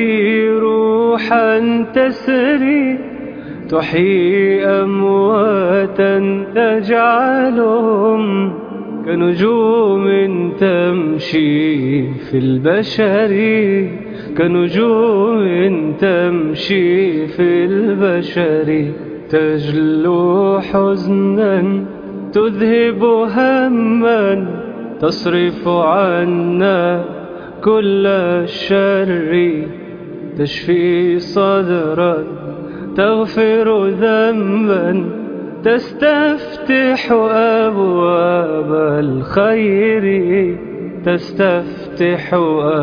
بي روحا تسري تحيي أمواتا تجعلهم كنجوم تمشي في البشر كنجوم تمشي في البشر تجلو حزنا تذهب هما تصرف عنا كل الشر تشفي صدرا تغفر ذنبا تستفتح أبواب الخير تستفتح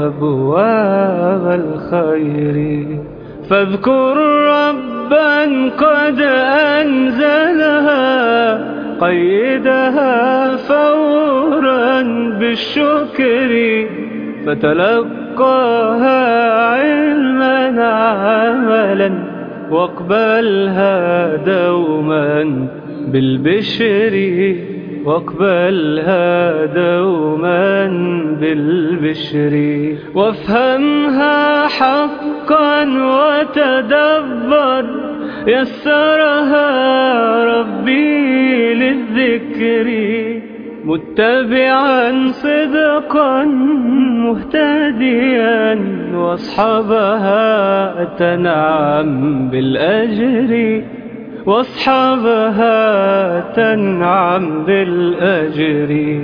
أبواب الخير فاذكر ربا قد أنزلها قيدها فورا بالشكر فتلقاها علما عملا واقبلها دوما بالبشر واقبلها دوما بالبشر وافهمها حقا وتدبر يسرها ربي للذكر متبعا صدقا مهتديا واصحابها تنعم بالأجر واصحابها تنعم بالأجر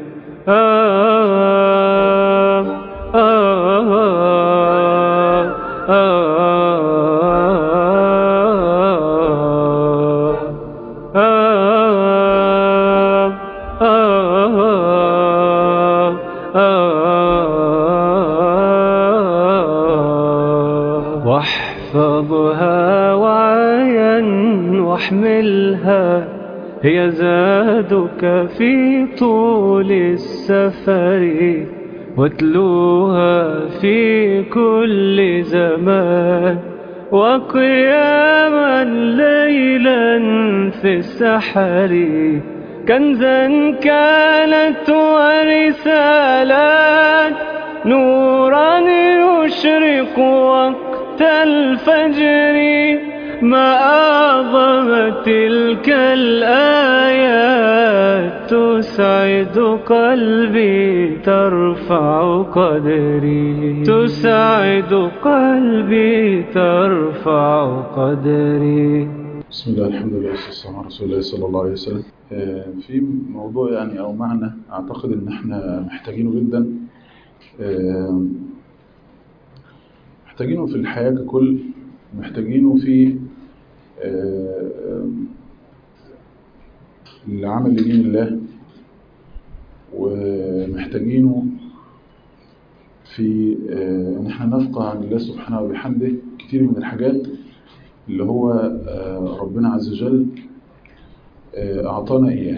آه آه آه واحفظها وعيا واحملها هي زادك في طول السفر واتلوها في كل زمان وقياما ليلا في السحر كنزا كانت ورسالات نورا يشرق وقت الفجر ما أعظم تلك الآيات تسعد قلبي ترفع قدري تسعد قلبي ترفع قدري بسم الله الحمد لله والصلاة على رسول الله صلى الله عليه وسلم آه، في موضوع يعني أو معنى أعتقد إن إحنا محتاجينه جدا آه، محتاجينه في الحياة ككل محتاجينه في آه، العمل لدين الله ومحتاجينه في إن إحنا نفقه عن الله سبحانه وبحمده كتير من الحاجات اللي هو ربنا عز وجل أعطانا إياه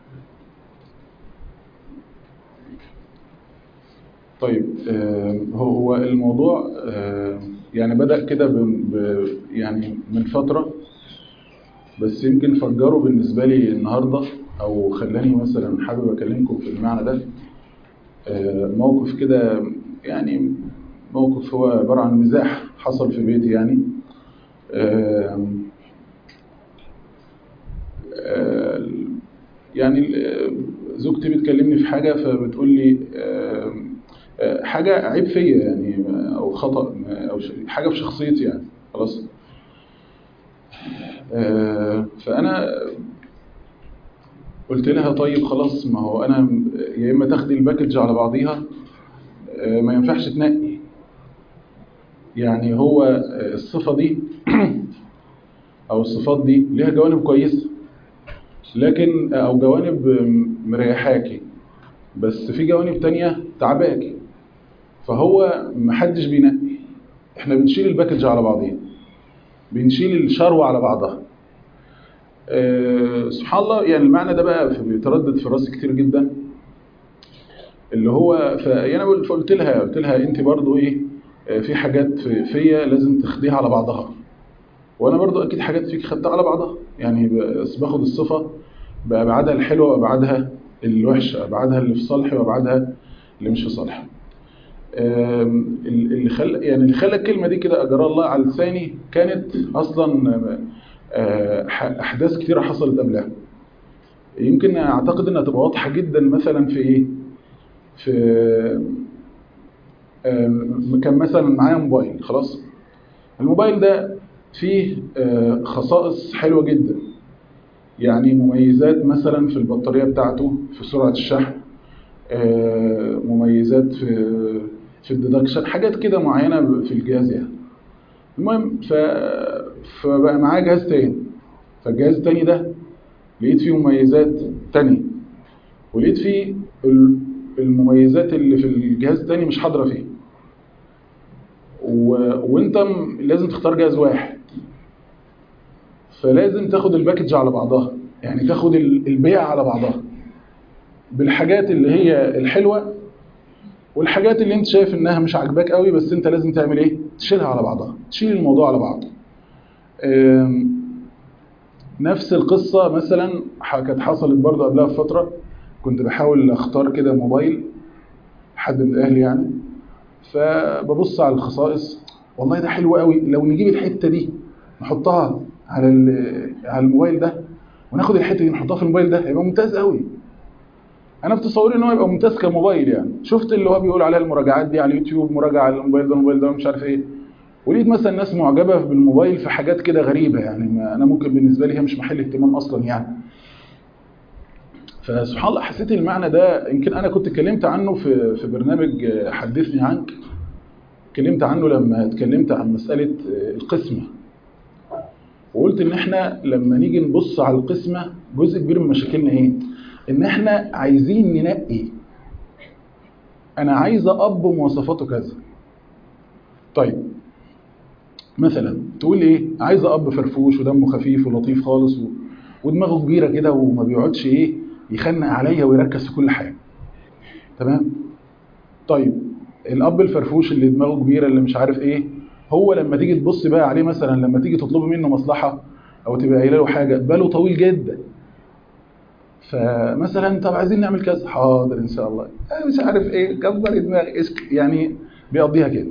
طيب هو الموضوع يعني بدأ كده يعني من فترة بس يمكن فجره بالنسبة لي النهاردة أو خلاني مثلا حابب أكلمكم في المعنى ده موقف كده يعني موقف هو عبارة عن مزاح حصل في بيتي يعني يعني زوجتي بتكلمني في حاجة فبتقول لي حاجة عيب فيا يعني أو خطأ أو حاجة في شخصيتي يعني خلاص فأنا قلت لها طيب خلاص ما هو أنا يا إما تاخدي الباكج على بعضيها ما ينفعش تنقي يعني هو الصفة دي أو الصفات دي ليها جوانب كويسة لكن أو جوانب مريحاكي بس في جوانب تانية تعباكي فهو محدش بينقي احنا بنشيل الباكج على بعضيها بنشيل الشروة على بعضها أه سبحان الله يعني المعنى ده بقى بيتردد في راسي كتير جدا اللي هو فانا قلت لها قلت لها انت برضو ايه في حاجات فيا لازم تاخديها على بعضها وانا برضو اكيد حاجات فيك خدتها على بعضها يعني باخد الصفة بابعادها الحلوة وابعادها الوحشة ابعادها اللي في صالحي وابعادها اللي مش في صالحي آم، اللي خلى يعني اللي خلى الكلمه دي كده اجرى الله على لساني كانت اصلا آه، ح- احداث كتيره حصلت قبلها يمكن اعتقد انها تبقى واضحه جدا مثلا في ايه في آم، كان مثلا معايا موبايل خلاص الموبايل ده فيه آه، خصائص حلوه جدا يعني مميزات مثلا في البطاريه بتاعته في سرعه الشحن آه، مميزات في في الديدكشن حاجات كده معينه في الجهاز يعني المهم ف فبقى معاه جهاز تاني فالجهاز التاني ده لقيت فيه مميزات تانية ولقيت فيه ال- المميزات اللي في الجهاز التاني مش حاضره فيه و... وانت م- لازم تختار جهاز واحد فلازم تاخد الباكج على بعضها يعني تاخد ال- البيع على بعضها بالحاجات اللي هي الحلوه والحاجات اللي انت شايف انها مش عاجباك قوي بس انت لازم تعمل ايه تشيلها على بعضها تشيل الموضوع على بعضه أم، نفس القصة مثلا ح- كانت حصلت برضه قبلها بفترة كنت بحاول اختار كده موبايل حد من اهلي يعني فببص على الخصائص والله ده حلو قوي لو نجيب الحتة دي نحطها على ال- على الموبايل ده وناخد الحتة دي نحطها في الموبايل ده هيبقى ممتاز قوي انا في تصوري ان هو يبقى ممتاز كموبايل يعني شفت اللي هو بيقول عليها المراجعات دي على اليوتيوب مراجعه على الموبايل ده الموبايل ده مش عارف ايه ولقيت مثلا ناس معجبه بالموبايل في حاجات كده غريبه يعني ما انا ممكن بالنسبه لي هي مش محل اهتمام اصلا يعني فسبحان الله حسيت المعنى ده يمكن انا كنت اتكلمت عنه في في برنامج حدثني عنك اتكلمت عنه لما اتكلمت عن مساله القسمه وقلت ان احنا لما نيجي نبص على القسمه جزء كبير من مشاكلنا ايه ان احنا عايزين ننقي انا عايزه اب مواصفاته كذا طيب مثلا تقول ايه عايزه اب فرفوش ودمه خفيف ولطيف خالص و... ودماغه كبيره كده وما بيقعدش ايه يخنق عليا ويركز في كل حاجه تمام طيب الاب الفرفوش اللي دماغه كبيره اللي مش عارف ايه هو لما تيجي تبص بقى عليه مثلا لما تيجي تطلب منه مصلحه او تبقى قايله له حاجه باله طويل جدا فمثلا طب عايزين نعمل كذا حاضر ان شاء الله أنا مش عارف ايه كبر دماغي إيش يعني بيقضيها كده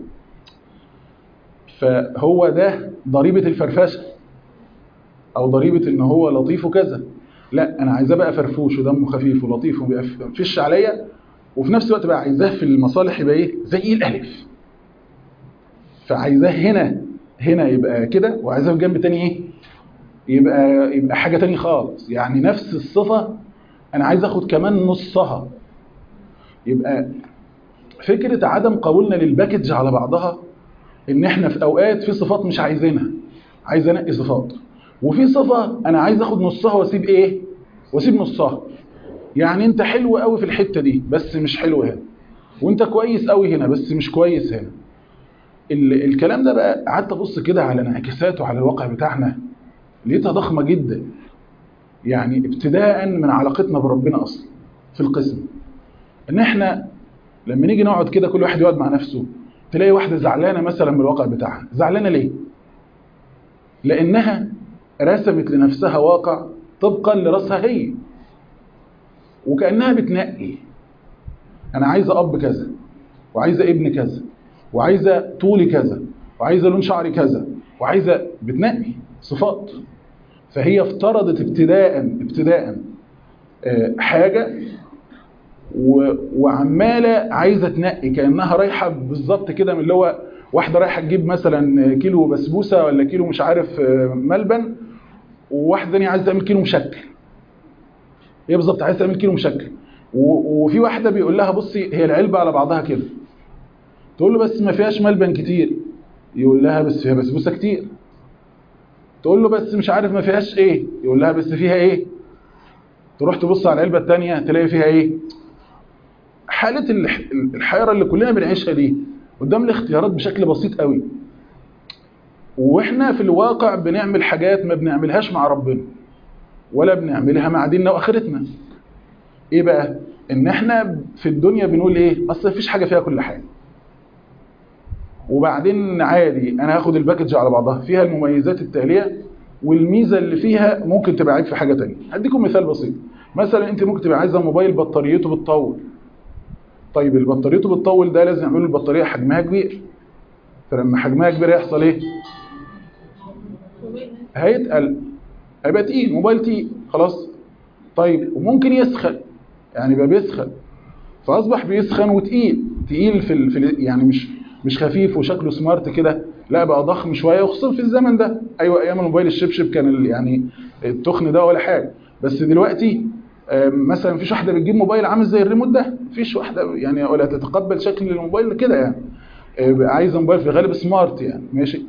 فهو ده ضريبه الفرفشه او ضريبه ان هو لطيف وكذا لا انا عايزاه بقى فرفوش ودمه خفيف ولطيف وما يقفش عليا وفي نفس الوقت بقى عايزاه في المصالح يبقى ايه زي الالف فعايزاه هنا هنا يبقى كده وعايزاه في جنب تاني ايه يبقى يبقى حاجه تاني خالص يعني نفس الصفه انا عايز اخد كمان نصها يبقى فكره عدم قبولنا للباكج على بعضها ان احنا في اوقات في صفات مش عايزينها عايز انقي صفات وفي صفه انا عايز اخد نصها واسيب ايه واسيب نصها يعني انت حلو قوي في الحته دي بس مش حلو هنا وانت كويس قوي هنا بس مش كويس هنا ال الكلام ده بقى قعدت ابص كده على انعكاساته على الواقع بتاعنا لقيتها ضخمه جدا يعني ابتداء من علاقتنا بربنا اصلا في القسم ان احنا لما نيجي نقعد كده كل واحد يقعد مع نفسه تلاقي واحده زعلانه مثلا من الواقع بتاعها زعلانه ليه لانها رسمت لنفسها واقع طبقا لراسها هي وكانها بتنقي انا عايزه اب كذا وعايزه ابن كذا وعايزه طولي كذا وعايزه لون شعري كذا وعايزه بتنقي صفات فهي افترضت ابتداء ابتداء حاجه وعماله عايزه تنقي كانها رايحه بالظبط كده من اللي هو واحده رايحه تجيب مثلا كيلو بسبوسه ولا كيلو مش عارف ملبن وواحده ثانيه عايزه تعمل كيلو مشكل هي بالظبط عايزه تعمل كيلو مشكل وفي واحده بيقول لها بصي هي العلبه على بعضها كده تقول له بس ما فيهاش ملبن كتير يقول لها بس فيها بسبوسه كتير تقول له بس مش عارف ما فيهاش ايه يقول لها بس فيها ايه تروح تبص على العلبه الثانيه تلاقي فيها ايه حاله الحيره اللي كلنا بنعيشها دي قدام الاختيارات بشكل بسيط قوي واحنا في الواقع بنعمل حاجات ما بنعملهاش مع ربنا ولا بنعملها مع ديننا واخرتنا ايه بقى ان احنا في الدنيا بنقول ايه اصل مفيش حاجه فيها كل حاجه وبعدين عادي انا هاخد الباكج على بعضها فيها المميزات التاليه والميزه اللي فيها ممكن تبقى عيب في حاجه ثانيه هديكم مثال بسيط مثلا انت ممكن تبقى عايزه موبايل بطاريته بتطول طيب اللي بطاريته بتطول ده لازم يعملوا البطاريه حجمها كبير فلما حجمها كبير يحصل ايه هيتقل هيبقى تقيل موبايل تقيل خلاص طيب وممكن يسخن يعني يبقى بيسخن فاصبح بيسخن وتقيل تقيل في, ال... في ال... يعني مش مش خفيف وشكله سمارت كده لا بقى ضخم شويه وخصوصا في الزمن ده ايوه ايام الموبايل الشبشب كان ال... يعني التخن ده ولا حاجه بس دلوقتي مثلا مفيش واحده بتجيب موبايل عامل زي الريموت ده مفيش واحده يعني ولا تتقبل شكل الموبايل كده يعني عايزه موبايل في الغالب سمارت يعني ماشي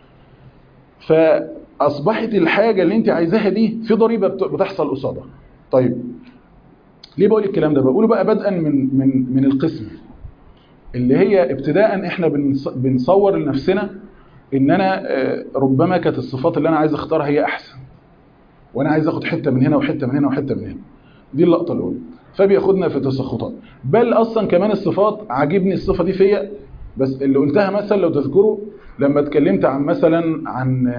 فاصبحت الحاجه اللي انت عايزاها دي في ضريبه بتحصل قصادها طيب ليه بقول الكلام ده بقوله بقى بدءا من من من القسم اللي هي ابتداء احنا بنصور لنفسنا ان انا ربما كانت الصفات اللي انا عايز اختارها هي احسن وانا عايز اخد حته من هنا وحته من هنا وحته من هنا دي اللقطه الاولى فبياخدنا في تسخطات بل اصلا كمان الصفات عاجبني الصفه دي فيا بس اللي قلتها مثلا لو تذكروا لما اتكلمت عن مثلا عن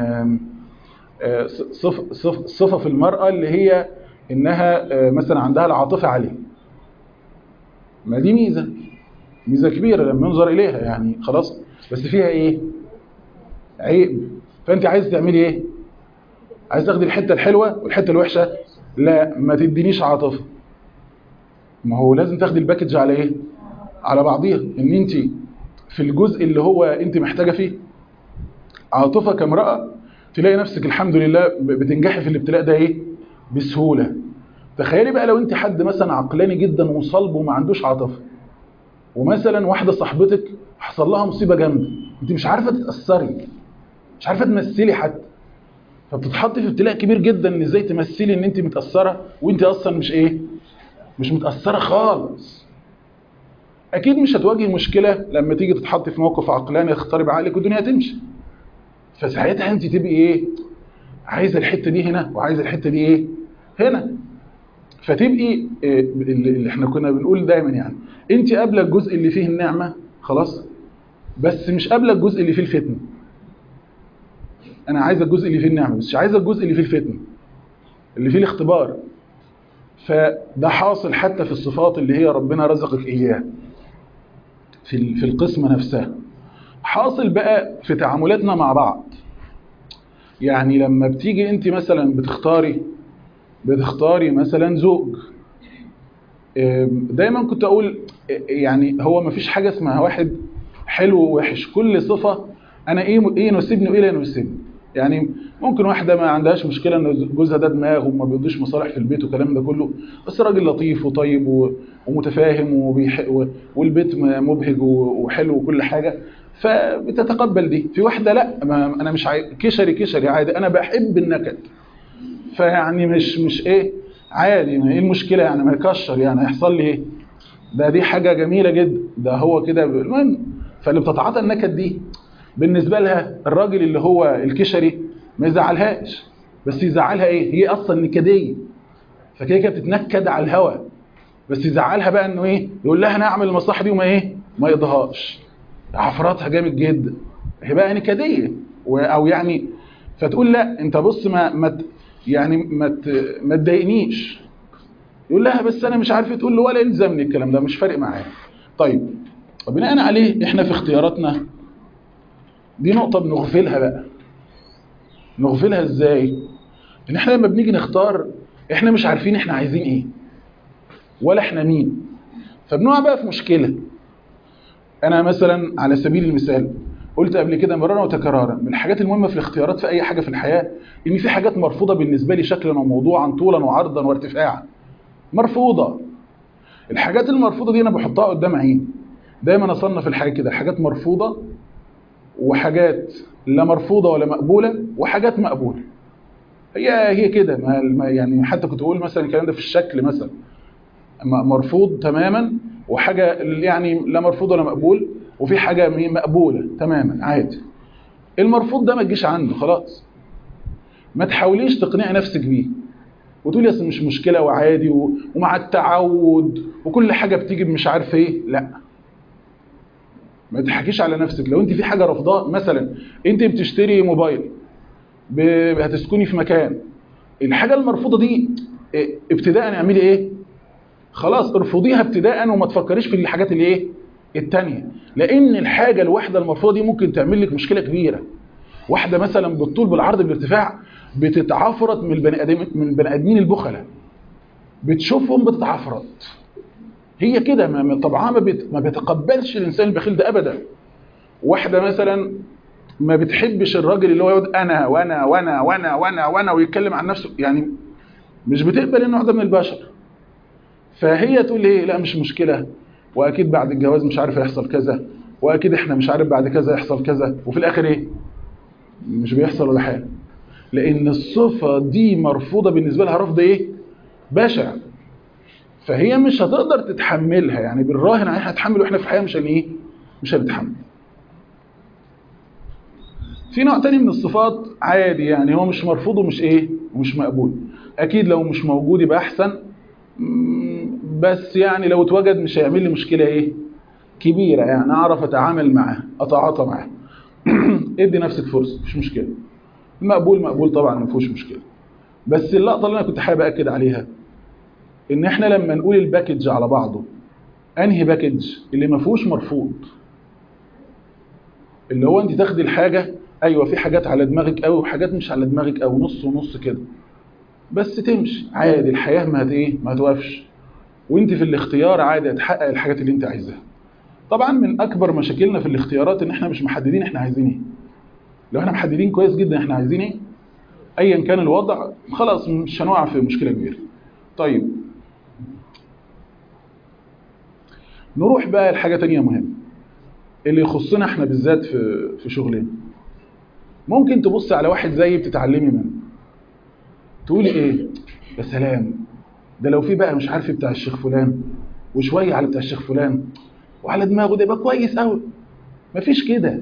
صف صف صفه في المراه اللي هي انها مثلا عندها العاطفه عاليه ما دي ميزه ميزه كبيره لما ينظر اليها يعني خلاص بس فيها ايه عيب فانت عايز تعملي ايه عايز تاخدي الحته الحلوه والحته الوحشه لا ما تدينيش عاطفه ما هو لازم تاخدي الباكج على ايه على بعضيها ان انت في الجزء اللي هو انت محتاجه فيه عاطفه كامراه تلاقي نفسك الحمد لله بتنجحي في الابتلاء ده ايه بسهوله تخيلي بقى لو انت حد مثلا عقلاني جدا وصلب وما عندوش عاطفه ومثلا واحده صاحبتك حصل لها مصيبه جامده انت مش عارفه تتاثري مش عارفه تمثلي حتى فبتتحطي في ابتلاء كبير جدا ان ازاي تمثلي ان انت متاثره وانت اصلا مش ايه مش متاثره خالص اكيد مش هتواجهي مشكله لما تيجي تتحطي في موقف عقلاني يخترب عقلك والدنيا هتمشي فساعتها انت تبقي ايه عايزه الحته دي هنا وعايزه الحته دي ايه هنا فتبقي إيه اللي احنا كنا بنقول دايما يعني انت قابله الجزء اللي فيه النعمه خلاص بس مش قابله الجزء اللي فيه الفتنه انا عايزه الجزء اللي فيه النعمه بس مش عايزه الجزء اللي فيه الفتنه اللي فيه الاختبار فده حاصل حتى في الصفات اللي هي ربنا رزقك اياها في في القسمه نفسها حاصل بقى في تعاملاتنا مع بعض يعني لما بتيجي انت مثلا بتختاري بتختاري مثلا زوج دايما كنت اقول يعني هو ما فيش حاجه اسمها واحد حلو ووحش كل صفه انا ايه ايه يناسبني وايه لا يناسبني يعني ممكن واحده ما عندهاش مشكله ان جوزها ده دماغ وما بيقضيش مصالح في البيت والكلام ده كله بس راجل لطيف وطيب ومتفاهم وبيح... والبيت مبهج وحلو وكل حاجه فبتتقبل دي في واحده لا ما انا مش عاي... كشري كشري عادي انا بحب النكد فيعني مش مش ايه عادي ايه المشكله يعني ما يكشر يعني هيحصل لي ايه ده دي حاجه جميله جدا ده هو كده المهم فاللي بتتعاطى النكد دي بالنسبه لها الراجل اللي هو الكشري ما يزعلهاش بس يزعلها ايه هي اصلا نكديه فكده كده بتتنكد على الهوا بس يزعلها بقى انه ايه يقول لها انا اعمل المصلحه دي وما ايه ما يقضيهاش عفراتها جامد جدا هي بقى نكديه او يعني فتقول لا انت بص ما ما يعني ما ما تضايقنيش يقول لها بس انا مش عارف تقول له ولا يلزمني الكلام ده مش فارق معايا طيب وبناء عليه احنا في اختياراتنا دي نقطه بنغفلها بقى نغفلها ازاي ان احنا لما بنيجي نختار احنا مش عارفين احنا عايزين ايه ولا احنا مين فبنقع بقى في مشكله انا مثلا على سبيل المثال قلت قبل كده مرارا وتكرارا من الحاجات المهمه في الاختيارات في اي حاجه في الحياه ان في حاجات مرفوضه بالنسبه لي شكلا وموضوعا طولا وعرضا وارتفاعا مرفوضه الحاجات المرفوضه دي انا بحطها قدام عيني دايما اصنف الحاجات كده حاجات مرفوضه وحاجات لا مرفوضه ولا مقبوله وحاجات مقبوله هي هي كده ما يعني حتى كنت بقول مثلا الكلام ده في الشكل مثلا مرفوض تماما وحاجه يعني لا مرفوض ولا مقبول وفي حاجه مقبوله تماما عادي المرفوض ده ما تجيش عنده خلاص ما تحاوليش تقنعي نفسك بيه وتقولي اصل مش مشكله وعادي ومع التعود وكل حاجه بتيجي مش عارف ايه لا ما تحكيش على نفسك لو انت في حاجه رافضاه مثلا انت بتشتري موبايل هتسكني في مكان الحاجه المرفوضه دي ابتداء اعملي ايه خلاص ارفضيها ابتداء وما تفكريش في الحاجات اللي ايه التانية لان الحاجة الواحدة المرفوضة دي ممكن تعمل لك مشكلة كبيرة واحدة مثلا بالطول بالعرض بالارتفاع بتتعفرت من البني ادم من البني ادمين البخلة بتشوفهم بتتعفرت هي كده ما طبعا ما, بت... ما بيتقبلش الانسان البخيل ده ابدا واحدة مثلا ما بتحبش الراجل اللي هو يقعد انا وانا وانا وانا وانا وانا ويتكلم عن نفسه يعني مش بتقبل النوع ده من البشر فهي تقول ايه لا مش مشكلة واكيد بعد الجواز مش عارف يحصل كذا واكيد احنا مش عارف بعد كذا يحصل كذا وفي الاخر ايه مش بيحصل ولا حاجه لان الصفه دي مرفوضه بالنسبه لها رفض ايه بشع فهي مش هتقدر تتحملها يعني بالراهن عليها هتحمل واحنا في الحياه مش هن ايه مش هنتحمل في نوع تاني من الصفات عادي يعني هو مش مرفوض ومش ايه ومش مقبول اكيد لو مش موجود يبقى احسن بس يعني لو اتوجد مش هيعمل لي مشكله ايه كبيره يعني اعرف اتعامل معاه اتعاطى معاه ادي نفسك فرصه مش مشكله المقبول مقبول طبعا ما فيهوش مشكله بس اللقطه اللي انا كنت حابب اكد عليها ان احنا لما نقول الباكج على بعضه انهي باكج اللي ما فيهوش مرفوض اللي هو انت تاخدي الحاجه ايوه في حاجات على دماغك قوي وحاجات مش على دماغك قوي نص ونص كده بس تمشي عادي الحياه ما هت ايه ما هتوقفش وانت في الاختيار عادي هتحقق الحاجات اللي انت عايزاها طبعا من اكبر مشاكلنا في الاختيارات ان احنا مش محددين احنا عايزين ايه لو احنا محددين كويس جدا احنا عايزين ايه ايا كان الوضع خلاص مش هنقع في مشكله كبيره طيب نروح بقى لحاجه تانية مهمه اللي يخصنا احنا بالذات في في شغلنا ممكن تبص على واحد زيي بتتعلمي منه تقولي ايه يا سلام ده لو في بقى مش عارف بتاع الشيخ فلان وشويه على بتاع الشيخ فلان وعلى دماغه ده يبقى كويس قوي مفيش كده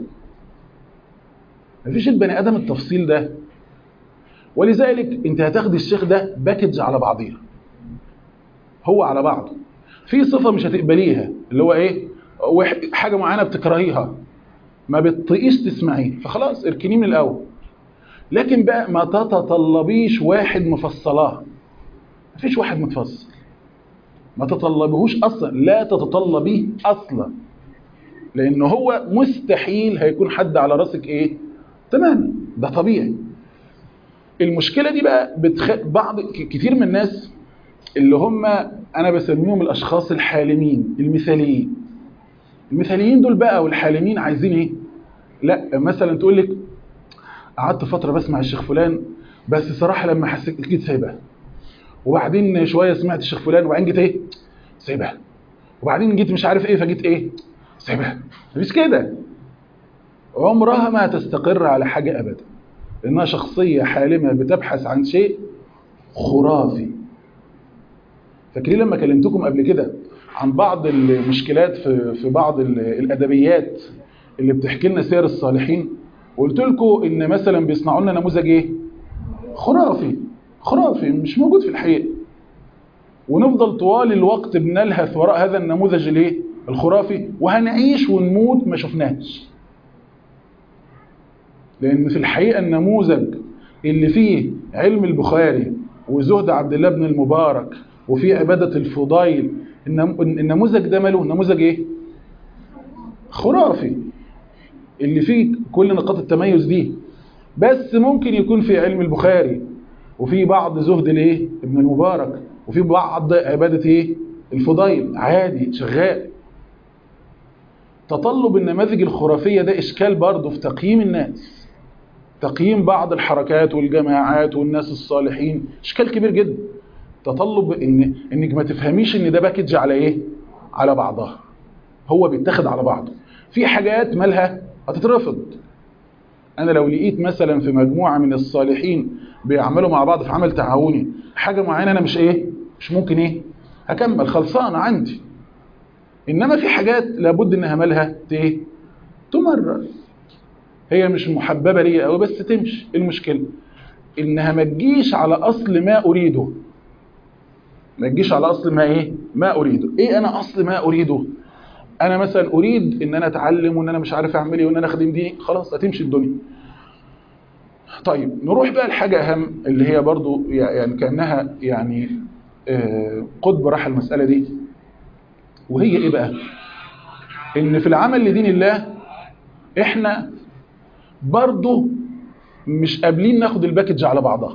مفيش البني ادم التفصيل ده ولذلك انت هتاخدي الشيخ ده باكج على بعضيها هو على بعضه في صفه مش هتقبليها اللي هو ايه حاجه معينه بتكرهيها ما بتطيقيش تسمعيه فخلاص اركنيه من الاول لكن بقى ما تتطلبيش واحد مفصلاه مفيش واحد متفصل ما تطلبيهوش اصلا لا تتطلبيه اصلا لان هو مستحيل هيكون حد على راسك ايه تماما ده طبيعي المشكله دي بقى بتخ... بعض كتير من الناس اللي هم انا بسميهم الاشخاص الحالمين المثاليين المثاليين دول بقى والحالمين عايزين ايه لا مثلا تقول لك قعدت فتره بسمع الشيخ فلان بس صراحه لما حسيت جيت سايبها وبعدين شويه سمعت الشيخ فلان وبعدين جيت ايه سايبها وبعدين جيت مش عارف ايه فجيت ايه سايبها مفيش كده عمرها ما تستقر على حاجه ابدا لانها شخصيه حالمه بتبحث عن شيء خرافي فاكرين لما كلمتكم قبل كده عن بعض المشكلات في في بعض الادبيات اللي بتحكي لنا سير الصالحين وقلت لكم ان مثلا بيصنعوا لنا نموذج ايه خرافي خرافي مش موجود في الحقيقه ونفضل طوال الوقت بنلهث وراء هذا النموذج الايه الخرافي وهنعيش ونموت ما شفناهش لان في الحقيقه النموذج اللي فيه علم البخاري وزهد عبد الله بن المبارك وفي عباده الفضيل النموذج ده ماله نموذج ايه خرافي اللي فيه كل نقاط التميز دي بس ممكن يكون في علم البخاري وفي بعض زهد الايه ابن المبارك وفي بعض عباده ايه الفضيل عادي شغال تطلب النماذج الخرافيه ده اشكال برضه في تقييم الناس تقييم بعض الحركات والجماعات والناس الصالحين اشكال كبير جدا تطلب ان انك ما تفهميش ان ده باكج على ايه على بعضها هو بيتاخد على بعضه في حاجات مالها هتترفض انا لو لقيت مثلا في مجموعه من الصالحين بيعملوا مع بعض في عمل تعاوني حاجه معينه انا مش ايه مش ممكن ايه هكمل خلصانه عندي انما في حاجات لابد انها مالها ايه تمرر هي مش محببه ليا قوي بس تمشي المشكله انها ما تجيش على اصل ما اريده ما تجيش على اصل ما ايه ما اريده ايه انا اصل ما اريده انا مثلا اريد ان انا اتعلم وان انا مش عارف اعمل ايه وان انا اخدم دي خلاص هتمشي الدنيا طيب نروح بقى لحاجه اهم اللي هي برضو يعني كانها يعني آه، قطب راح المسألة دي وهي ايه بقى ان في العمل لدين الله احنا برضو مش قابلين ناخد الباكج على بعضها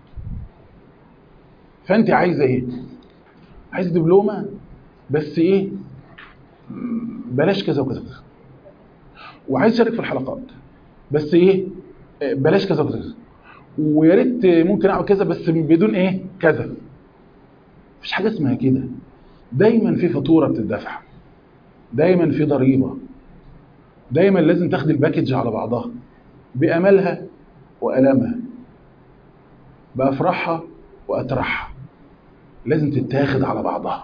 فانت عايزه ايه عايز دبلومه بس ايه م، بلاش كذا وكذا وكذا وعايز اشارك في الحلقات بس ايه آه، بلاش كذا وكذا وكذا. ويا ريت ممكن اعمل كذا بس بدون ايه كذا مفيش حاجه اسمها كده دايما في فاتوره بتدفع دايما في ضريبه دايما لازم تاخد الباكج على بعضها باملها والامها بافرحها واترحها لازم تتاخد على بعضها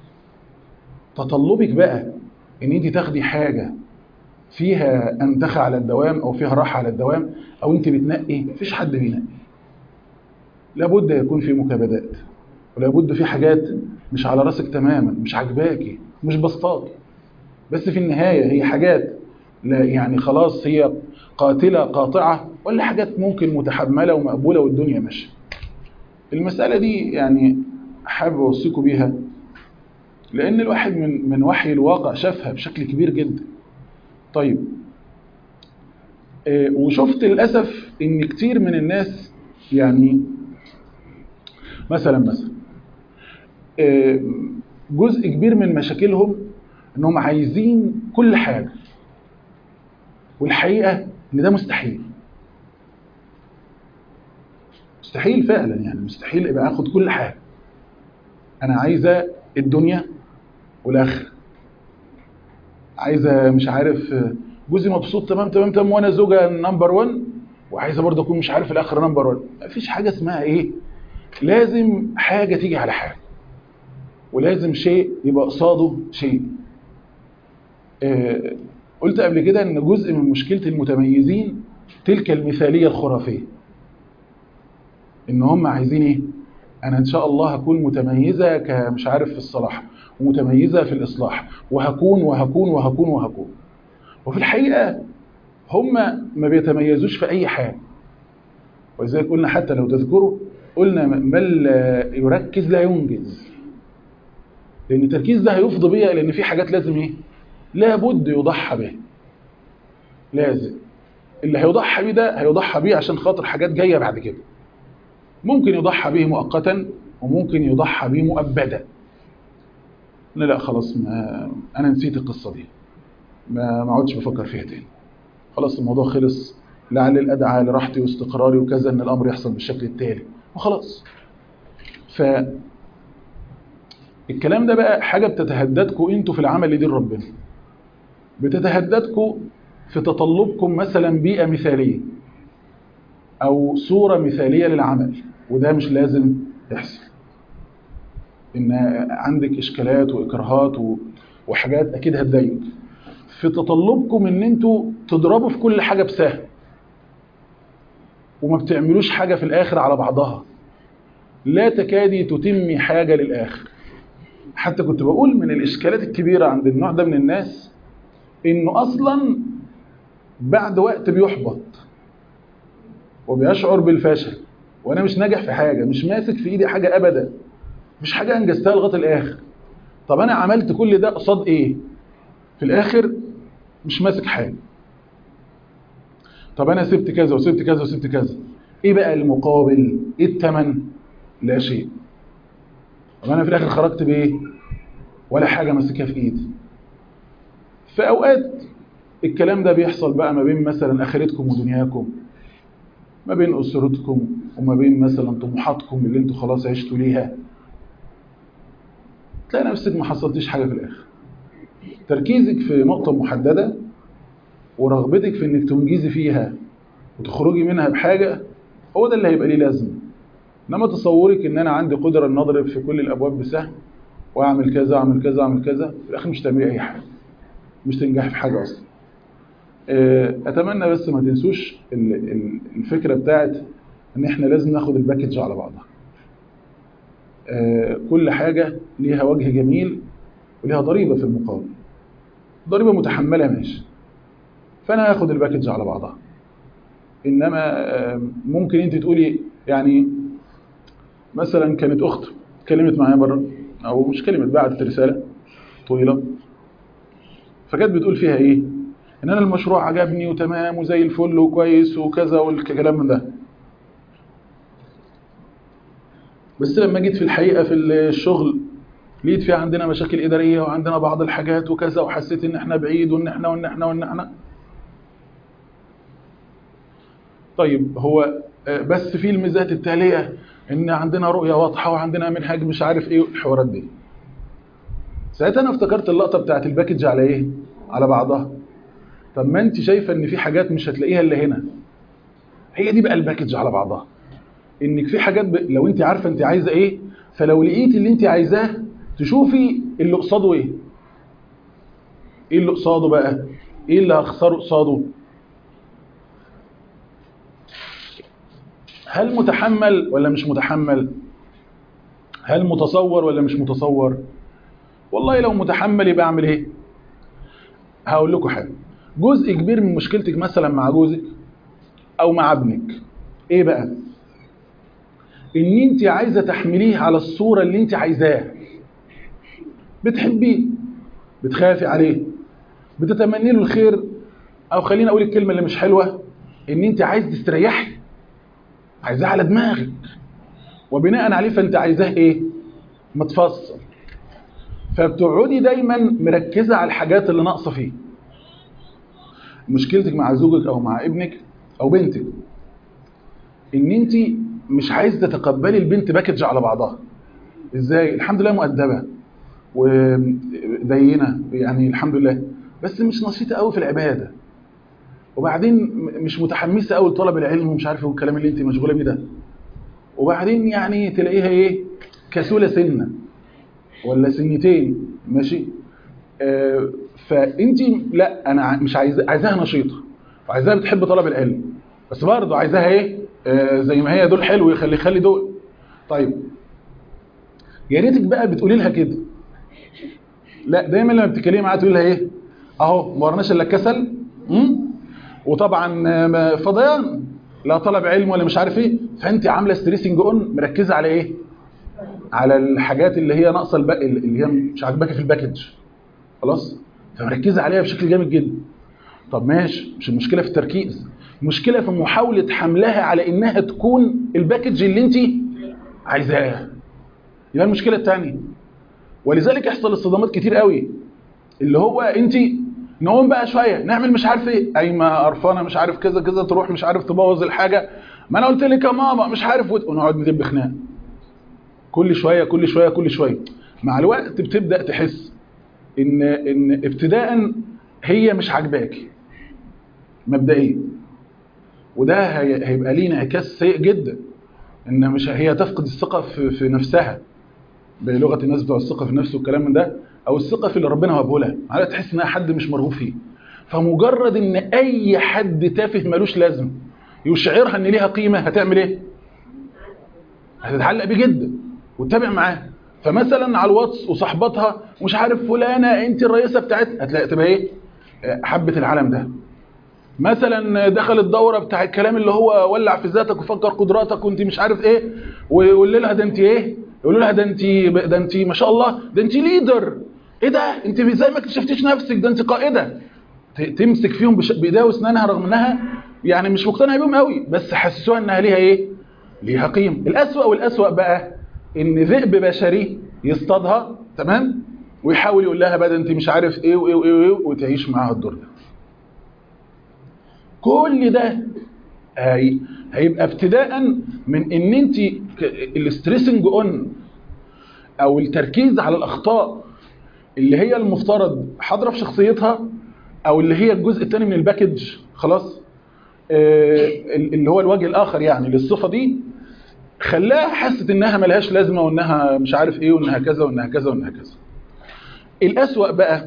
تطلبك بقى ان انت تاخدي حاجه فيها انتخى على الدوام او فيها راحه على الدوام او انت بتنقي مفيش حد بينقي لابد يكون في مكابدات ولابد في حاجات مش على راسك تماما مش عاجباكي مش بسطاكي بس في النهايه هي حاجات لا يعني خلاص هي قاتله قاطعه ولا حاجات ممكن متحمله ومقبوله والدنيا ماشيه المساله دي يعني حابب اوصيكم بيها لان الواحد من من وحي الواقع شافها بشكل كبير جدا طيب آه، وشفت للاسف ان كتير من الناس يعني مثلا مثلا آه، جزء كبير من مشاكلهم انهم عايزين كل حاجه والحقيقه ان ده مستحيل مستحيل فعلا يعني مستحيل ابقى اخد كل حاجه انا عايزه الدنيا والاخره عايزه مش عارف جوزي مبسوط تمام تمام تمام وانا زوجه نمبر 1 وعايزه برضه اكون مش عارف الاخر نمبر 1 مفيش حاجه اسمها ايه لازم حاجه تيجي على حاجه ولازم شيء يبقى قصاده شيء آه، قلت قبل كده ان جزء من مشكله المتميزين تلك المثاليه الخرافيه ان هم عايزين ايه انا ان شاء الله هكون متميزه كمش عارف في الصلاح ومتميزه في الاصلاح وهكون وهكون وهكون وهكون وفي الحقيقه هم ما بيتميزوش في اي حاجه ولذلك قلنا حتى لو تذكروا قلنا من لا يركز لا ينجز لان التركيز ده هيفضي بيا لان في حاجات لازم ايه لابد يضحى به لازم اللي هيضحى بيه ده هيضحى بيه عشان خاطر حاجات جايه بعد كده ممكن يضحى به مؤقتا وممكن يضحى به مؤبدا لا لا خلاص ما انا نسيت القصه دي ما ما اقعدش بفكر فيها تاني خلاص الموضوع خلص لعل الادعى لراحتي واستقراري وكذا ان الامر يحصل بالشكل التالي وخلاص ف الكلام ده بقى حاجه بتتهددكم انتوا في العمل لدين ربنا بتتهددكم في تطلبكم مثلا بيئه مثاليه او صوره مثاليه للعمل وده مش لازم يحصل ان عندك اشكالات واكراهات و- وحاجات اكيد هتضايقك في تطلبكم ان انتوا تضربوا في كل حاجه بسهم وما بتعملوش حاجه في الاخر على بعضها لا تكادي تتمي حاجه للاخر حتى كنت بقول من الاشكالات الكبيره عند النوع ده من الناس انه اصلا بعد وقت بيحبط وبيشعر بالفشل وانا مش ناجح في حاجه مش ماسك في ايدي حاجه ابدا مش حاجه انجزتها لغايه الاخر طب انا عملت كل ده قصاد ايه في الاخر مش ماسك حاجه طب انا سبت كذا وسبت كذا وسبت كذا ايه بقى المقابل ايه الثمن لا شيء طب انا في الاخر خرجت بايه ولا حاجه ماسكها في ايدي في اوقات الكلام ده بيحصل بقى ما بين مثلا اخرتكم ودنياكم ما بين اسرتكم وما بين مثلا طموحاتكم اللي انتوا خلاص عشتوا ليها تلاقي نفسك ما حصلتيش حاجه في الاخر تركيزك في نقطه محدده ورغبتك في انك تنجزي فيها وتخرجي منها بحاجه هو ده اللي هيبقى ليه لازمه انما تصورك ان انا عندي قدره ان اضرب في كل الابواب بسهم واعمل كذا اعمل كذا اعمل كذا في الاخر مش تعملي اي حاجه مش تنجحي في حاجه اصلا آه، اتمنى بس ما تنسوش ال- ال- الفكره بتاعت ان احنا لازم ناخد الباكج على بعضها آه، كل حاجه ليها وجه جميل وليها ضريبه في المقابل ضريبه متحمله ماشي فانا هاخد الباكج على بعضها انما آه، ممكن انت تقولي يعني مثلا كانت اخت اتكلمت معايا بره او مش كلمت بعتت رساله طويله فكانت بتقول فيها ايه ان انا المشروع عجبني وتمام وزي الفل وكويس وكذا والكلام من ده بس لما جيت في الحقيقه في الشغل لقيت في عندنا مشاكل اداريه وعندنا بعض الحاجات وكذا وحسيت ان احنا بعيد وان احنا وان احنا وان احنا طيب هو بس في الميزات التاليه ان عندنا رؤيه واضحه وعندنا منهج مش عارف ايه الحوارات دي ساعتها انا افتكرت اللقطه بتاعت الباكج على ايه على بعضها طب ما انت شايفه ان في حاجات مش هتلاقيها الا هنا هي دي بقى الباكج على بعضها انك في حاجات ب... لو انت عارفه انت عايزه ايه فلو لقيت اللي انت عايزاه تشوفي اللي قصاده ايه ايه اللي قصاده بقى ايه اللي هخسره قصاده هل متحمل ولا مش متحمل هل متصور ولا مش متصور والله لو متحمل يبقى اعمل ايه هقول لكم حاجه جزء كبير من مشكلتك مثلا مع جوزك او مع ابنك ايه بقى ان انت عايزه تحمليه على الصوره اللي انت عايزاها بتحبيه بتخافي عليه بتتمني له الخير او خليني اقول الكلمه اللي مش حلوه ان انت عايز تستريحي عايزاه على دماغك وبناء عليه فانت عايزاه ايه متفصل فبتقعدي دايما مركزه على الحاجات اللي ناقصه فيه مشكلتك مع زوجك او مع ابنك او بنتك ان انت مش عايز تتقبلي البنت باكج على بعضها ازاي الحمد لله مؤدبه ودينه يعني الحمد لله بس مش نشيطه قوي في العباده وبعدين مش متحمسه قوي لطلب العلم ومش عارف الكلام اللي انت مشغوله بيه ده وبعدين يعني تلاقيها ايه كسوله سنه ولا سنتين ماشي آه فانت لا انا مش عايزه عايزاها نشيطه وعايزاها بتحب طلب العلم بس برضه عايزاها ايه آه زي ما هي دول حلو يخلي خلي دول طيب يا ريتك بقى بتقولي لها كده لا دايما لما بتتكلمي معاها تقولي لها ايه اهو ما ورناش الا الكسل وطبعا فضيان لا طلب علم ولا مش عارف ايه فانت عامله ستريسنج اون مركزه على ايه على الحاجات اللي هي ناقصه الباقي اللي هي مش عاجباكي في الباكج خلاص فمركزه عليها بشكل جامد جدا طب ماشي مش المشكله في التركيز المشكله في محاوله حملها على انها تكون الباكج اللي انت عايزاها يبقى المشكله الثانيه ولذلك يحصل الصدمات كتير قوي اللي هو انت نقوم بقى شويه نعمل مش عارف ايه قايمه قرفانه مش عارف كذا كذا تروح مش عارف تبوظ الحاجه ما انا قلت لك يا ماما مش عارف ونقعد ندب خناق كل شويه كل شويه كل شويه مع الوقت بتبدا تحس ان ان ابتداء هي مش عاجباكي مبدئيا وده هيبقى ليه انعكاس سيء جدا ان مش هي تفقد الثقه في, في نفسها بلغه الناس بتوع الثقه في النفس والكلام من ده او الثقه في اللي ربنا وهبه لها على تحس انها حد مش مرغوب فيه فمجرد ان اي حد تافه ملوش لازم يشعرها ان ليها قيمه هتعمل ايه هتتعلق بيه جدا وتتابع معاه فمثلا على الواتس وصاحبتها مش عارف فلانه انت الرئيسه بتاعتها هتلاقي تبقى ايه حبه العالم ده مثلا دخل الدوره بتاع الكلام اللي هو ولع في ذاتك وفكر قدراتك وانت مش عارف ايه ويقول لها ده انت ايه يقولوا لها ده انت ده انت ما شاء الله ده انت ليدر ايه ده انت ازاي ما اكتشفتيش نفسك ده انت قائده تمسك فيهم بايديها واسنانها رغم انها يعني مش مقتنعه بيهم قوي بس حسسوها انها ليها ايه ليها قيمه الاسوأ والاسوأ بقى ان ذئب بشري يصطادها تمام ويحاول يقول لها بقى ده انت مش عارف ايه وايه وايه, وإيه وتعيش معاها الدور ده كل ده هي هيبقى ابتداء من ان انت الستريسنج اون او التركيز على الاخطاء اللي هي المفترض حاضره في شخصيتها او اللي هي الجزء الثاني من الباكج خلاص آه اللي هو الوجه الاخر يعني للصفه دي خلاها حست انها ملهاش لازمه وانها مش عارف ايه وانها كذا وانها كذا وانها كذا الاسوأ بقى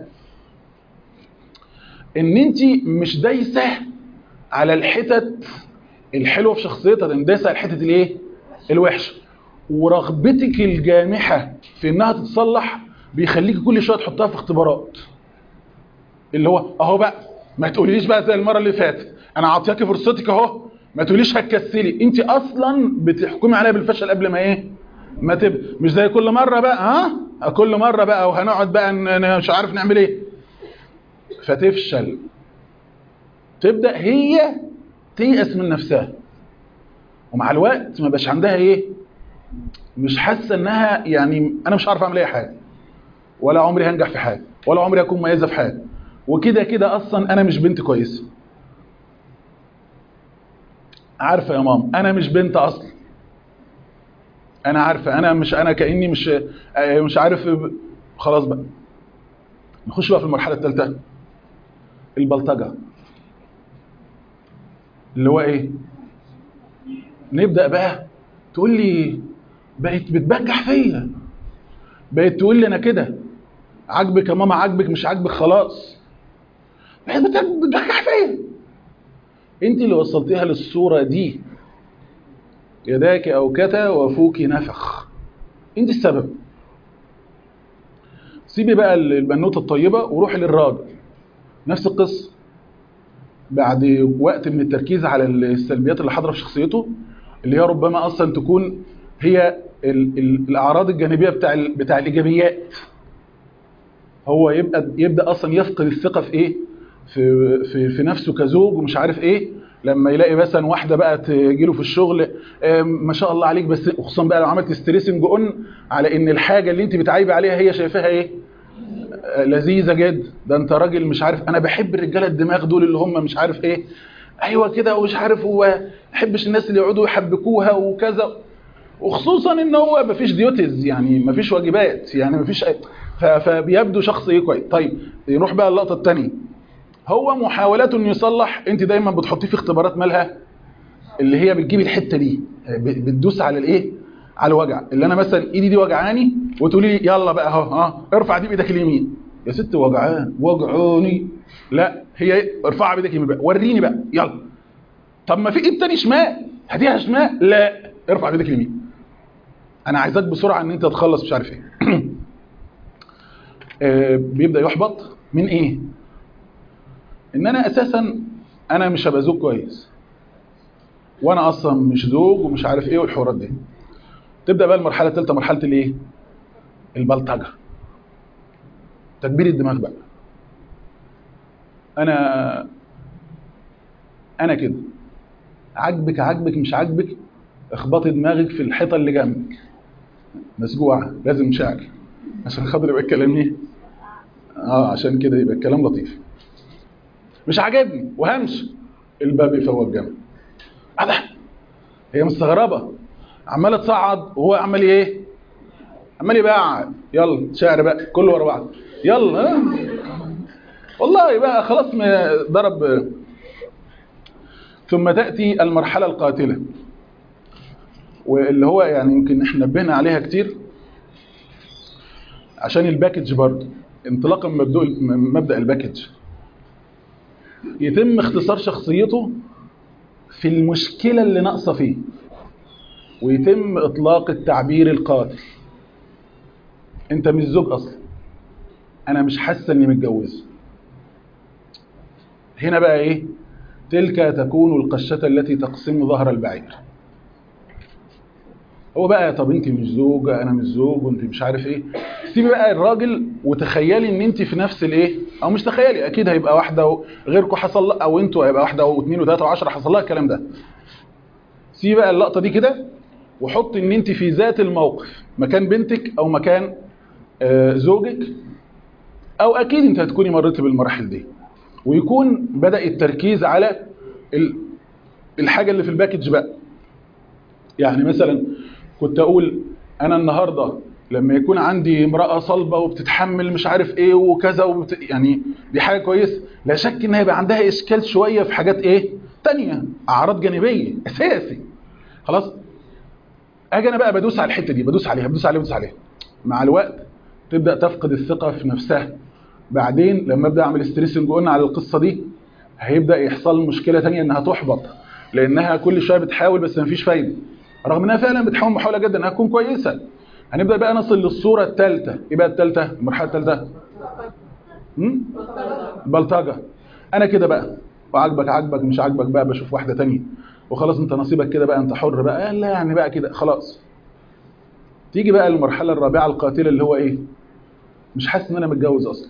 ان انت مش دايسه على الحتت الحلوه في شخصيتها ده دايسه على الحتت الايه الوحشه ورغبتك الجامحه في انها تتصلح بيخليكي كل شويه تحطها في اختبارات اللي هو اهو بقى ما تقوليش بقى زي المره اللي فاتت انا عاطياكي فرصتك اهو ما تقوليش هتكسلي انت اصلا بتحكمي عليها بالفشل قبل ما ايه ما تب... مش زي كل مره بقى ها كل مره بقى وهنقعد بقى ن... مش عارف نعمل ايه فتفشل تبدا هي تيأس من نفسها ومع الوقت ما بقاش عندها ايه مش حاسه انها يعني انا مش عارف اعمل اي حاجه ولا عمري هنجح في حاجه ولا عمري هكون مميزه في حاجه وكده كده اصلا انا مش بنت كويسه عارفه يا ماما انا مش بنت اصلا انا عارفه انا مش انا كاني مش مش عارف خلاص بقى نخش بقى في المرحله الثالثه البلطجه اللي هو ايه نبدا بقى تقول لي بقت بتبجح فيا بقت تقول لي انا كده عاجبك يا ماما عاجبك مش عاجبك خلاص بقت بتبجح فيا انت اللي وصلتيها للصوره دي يداك اوكتا وفوك نفخ انت السبب سيبي بقى البنوته الطيبه وروحي للراجل نفس القصه بعد وقت من التركيز على السلبيات اللي حاضره في شخصيته اللي هي ربما اصلا تكون هي ال ال الاعراض الجانبيه بتاع ال بتاع الايجابيات هو يبقى يبدا اصلا يفقد الثقه في ايه في في في نفسه كزوج ومش عارف ايه لما يلاقي مثلا واحده بقى تجيله في الشغل ما شاء الله عليك بس خصوصا بقى لو عملت ستريسنج اون على ان الحاجه اللي انت بتعيبي عليها هي شايفاها ايه لذيذه جدا ده انت راجل مش عارف انا بحب الرجاله الدماغ دول اللي هم مش عارف ايه ايوه كده ومش عارف هو بحبش الناس اللي يقعدوا يحبكوها وكذا وخصوصا ان هو مفيش ديوتيز يعني مفيش واجبات يعني مفيش أي فبيبدو شخص ايه كويس طيب يروح بقى اللقطه الثانيه هو محاولاته انه يصلح انت دايما بتحطيه في اختبارات مالها اللي هي بتجيب الحته دي بتدوس على الايه على الوجع اللي انا مثلا ايدي دي وجعاني وتقولي لي يلا بقى اهو ها ارفع دي بايدك اليمين يا ست وجعان وجعوني لا هي ارفعها بايدك اليمين بقى وريني بقى يلا طب ما في ايد تاني شمال هديها شمال لا ارفع بايدك اليمين انا عايزاك بسرعه ان انت تخلص مش عارف ايه آه بيبدا يحبط من ايه ان انا اساسا انا مش هبقى زوج كويس وانا اصلا مش زوج ومش عارف ايه والحوارات دي تبدا بقى المرحله الثالثه مرحله الايه البلطجه تكبير الدماغ بقى انا انا كده عاجبك عاجبك مش عاجبك اخبطي دماغك في الحيطه اللي جنبك مسجوعه لازم مشاعر عشان خاطر يبقى الكلام ايه اه عشان كده يبقى الكلام لطيف مش عاجبني وهمشي الباب يفوت جنب هذا هي مستغربه عماله تصعد وهو عمال ايه عمال يبقى يلا شعر بقى كله ورا بعض يلا ها والله بقى خلاص ضرب ثم تاتي المرحله القاتله واللي هو يعني يمكن احنا نبهنا عليها كتير عشان الباكج برضه انطلاقا من مبدا الباكج يتم اختصار شخصيته في المشكله اللي ناقصه فيه ويتم اطلاق التعبير القاتل انت مش زوج اصلا انا مش حاسه اني متجوزه هنا بقى ايه تلك تكون القشه التي تقسم ظهر البعير هو بقى طب انت مش زوجه انا مش زوج وانت مش عارف ايه سيبي بقى الراجل وتخيلي ان انت في نفس الايه او مش تخيلي اكيد هيبقى واحده غيركم حصل او انتوا هيبقى واحده واثنين وثلاثه وعشرة حصل لها الكلام ده سيبي بقى اللقطه دي كده وحط ان انت في ذات الموقف مكان بنتك او مكان آه زوجك او اكيد انت هتكوني مريتي بالمراحل دي ويكون بدا التركيز على الحاجه اللي في الباكج بقى يعني مثلا كنت اقول انا النهارده لما يكون عندي امراه صلبه وبتتحمل مش عارف ايه وكذا وبت... يعني دي حاجه كويسه لا شك ان هيبقى عندها اشكال شويه في حاجات ايه تانية اعراض جانبيه اساسي خلاص اجي انا بقى بدوس على الحته دي بدوس عليها بدوس عليها بدوس عليها مع الوقت تبدا تفقد الثقه في نفسها بعدين لما ابدا اعمل ستريسنج قلنا على القصه دي هيبدا يحصل مشكله تانية انها تحبط لانها كل شويه بتحاول بس مفيش فايده رغم انها فعلا بتحاول محاوله جدا انها تكون كويسه هنبدا بقى نصل للصوره الثالثه ايه بقى الثالثه المرحله الثالثه بلطجه انا كده بقى وعاجبك عاجبك مش عاجبك بقى بشوف واحده تانية وخلاص انت نصيبك كده بقى انت حر بقى لا يعني بقى كده خلاص تيجي بقى المرحله الرابعه القاتله اللي هو ايه مش حاسس ان انا متجوز اصلا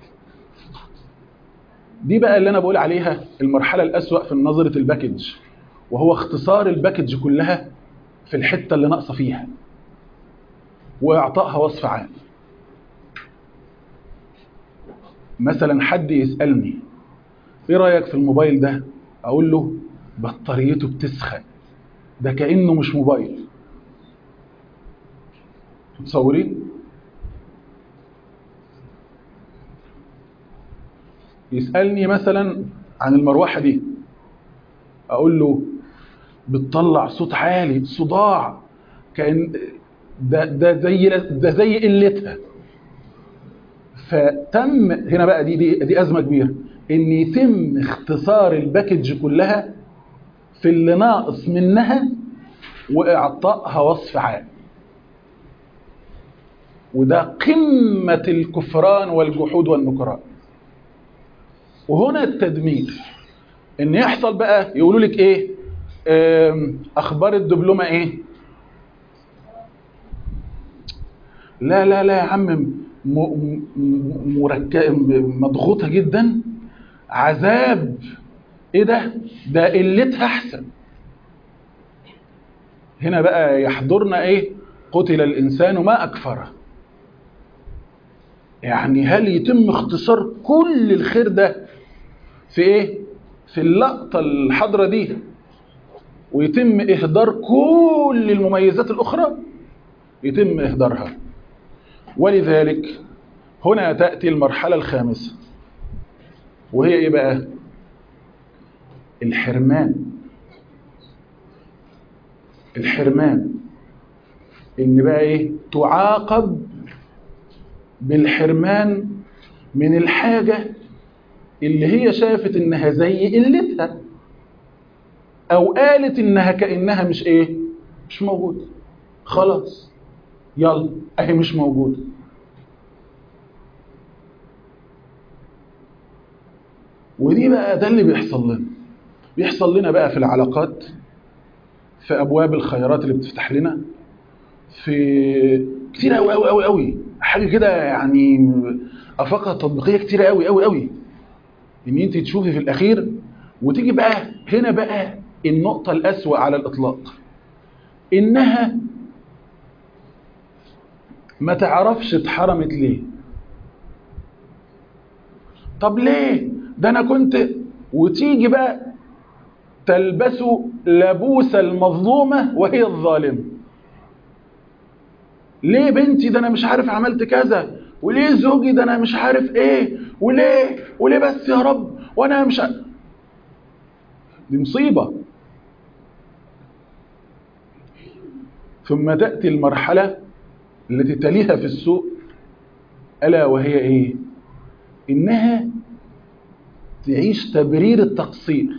دي بقى اللي انا بقول عليها المرحله الاسوا في نظره الباكج وهو اختصار الباكج كلها في الحته اللي ناقصه فيها واعطائها وصف عام مثلا حد يسالني ايه رايك في الموبايل ده اقول له بطاريته بتسخن ده كانه مش موبايل متصورين يسالني مثلا عن المروحه دي اقول له بتطلع صوت عالي صداع كان ده ده زي ده زي قلتها فتم هنا بقى دي دي, دي ازمه كبيره ان يتم اختصار الباكج كلها في اللي ناقص منها واعطائها وصف عام وده قمه الكفران والجحود والنكران وهنا التدمير ان يحصل بقى يقولوا لك ايه اخبار الدبلومه ايه لا لا لا يا عم مركب مضغوطه جدا عذاب ايه ده ده قلتها احسن هنا بقى يحضرنا ايه قتل الانسان ما اكفره يعني هل يتم اختصار كل الخير ده في ايه في اللقطه الحاضره دي ويتم اهدار كل المميزات الاخرى يتم اهدارها ولذلك هنا تاتي المرحله الخامسه وهي ايه بقى الحرمان الحرمان ان بقى ايه تعاقب بالحرمان من الحاجه اللي هي شافت انها زي قلتها او قالت انها كانها مش ايه مش موجوده خلاص يلا اهي مش موجوده ودي بقى ده اللي بيحصل لنا بيحصل لنا بقى في العلاقات في ابواب الخيرات اللي بتفتح لنا في كتير قوي قوي قوي قوي حاجه كده يعني افاقها تطبيقيه كتير قوي قوي قوي ان انت تشوفي في الاخير وتيجي بقى هنا بقى النقطه الاسوا على الاطلاق انها ما تعرفش اتحرمت ليه طب ليه ده انا كنت وتيجي بقى تلبس لبوس المظلومة وهي الظالمة ليه بنتي ده انا مش عارف عملت كذا وليه زوجي ده انا مش عارف ايه وليه وليه بس يا رب وانا مش عارف دي مصيبة ثم تأتي المرحلة التي تليها في السوء ألا وهي إيه إنها تعيش تبرير التقصير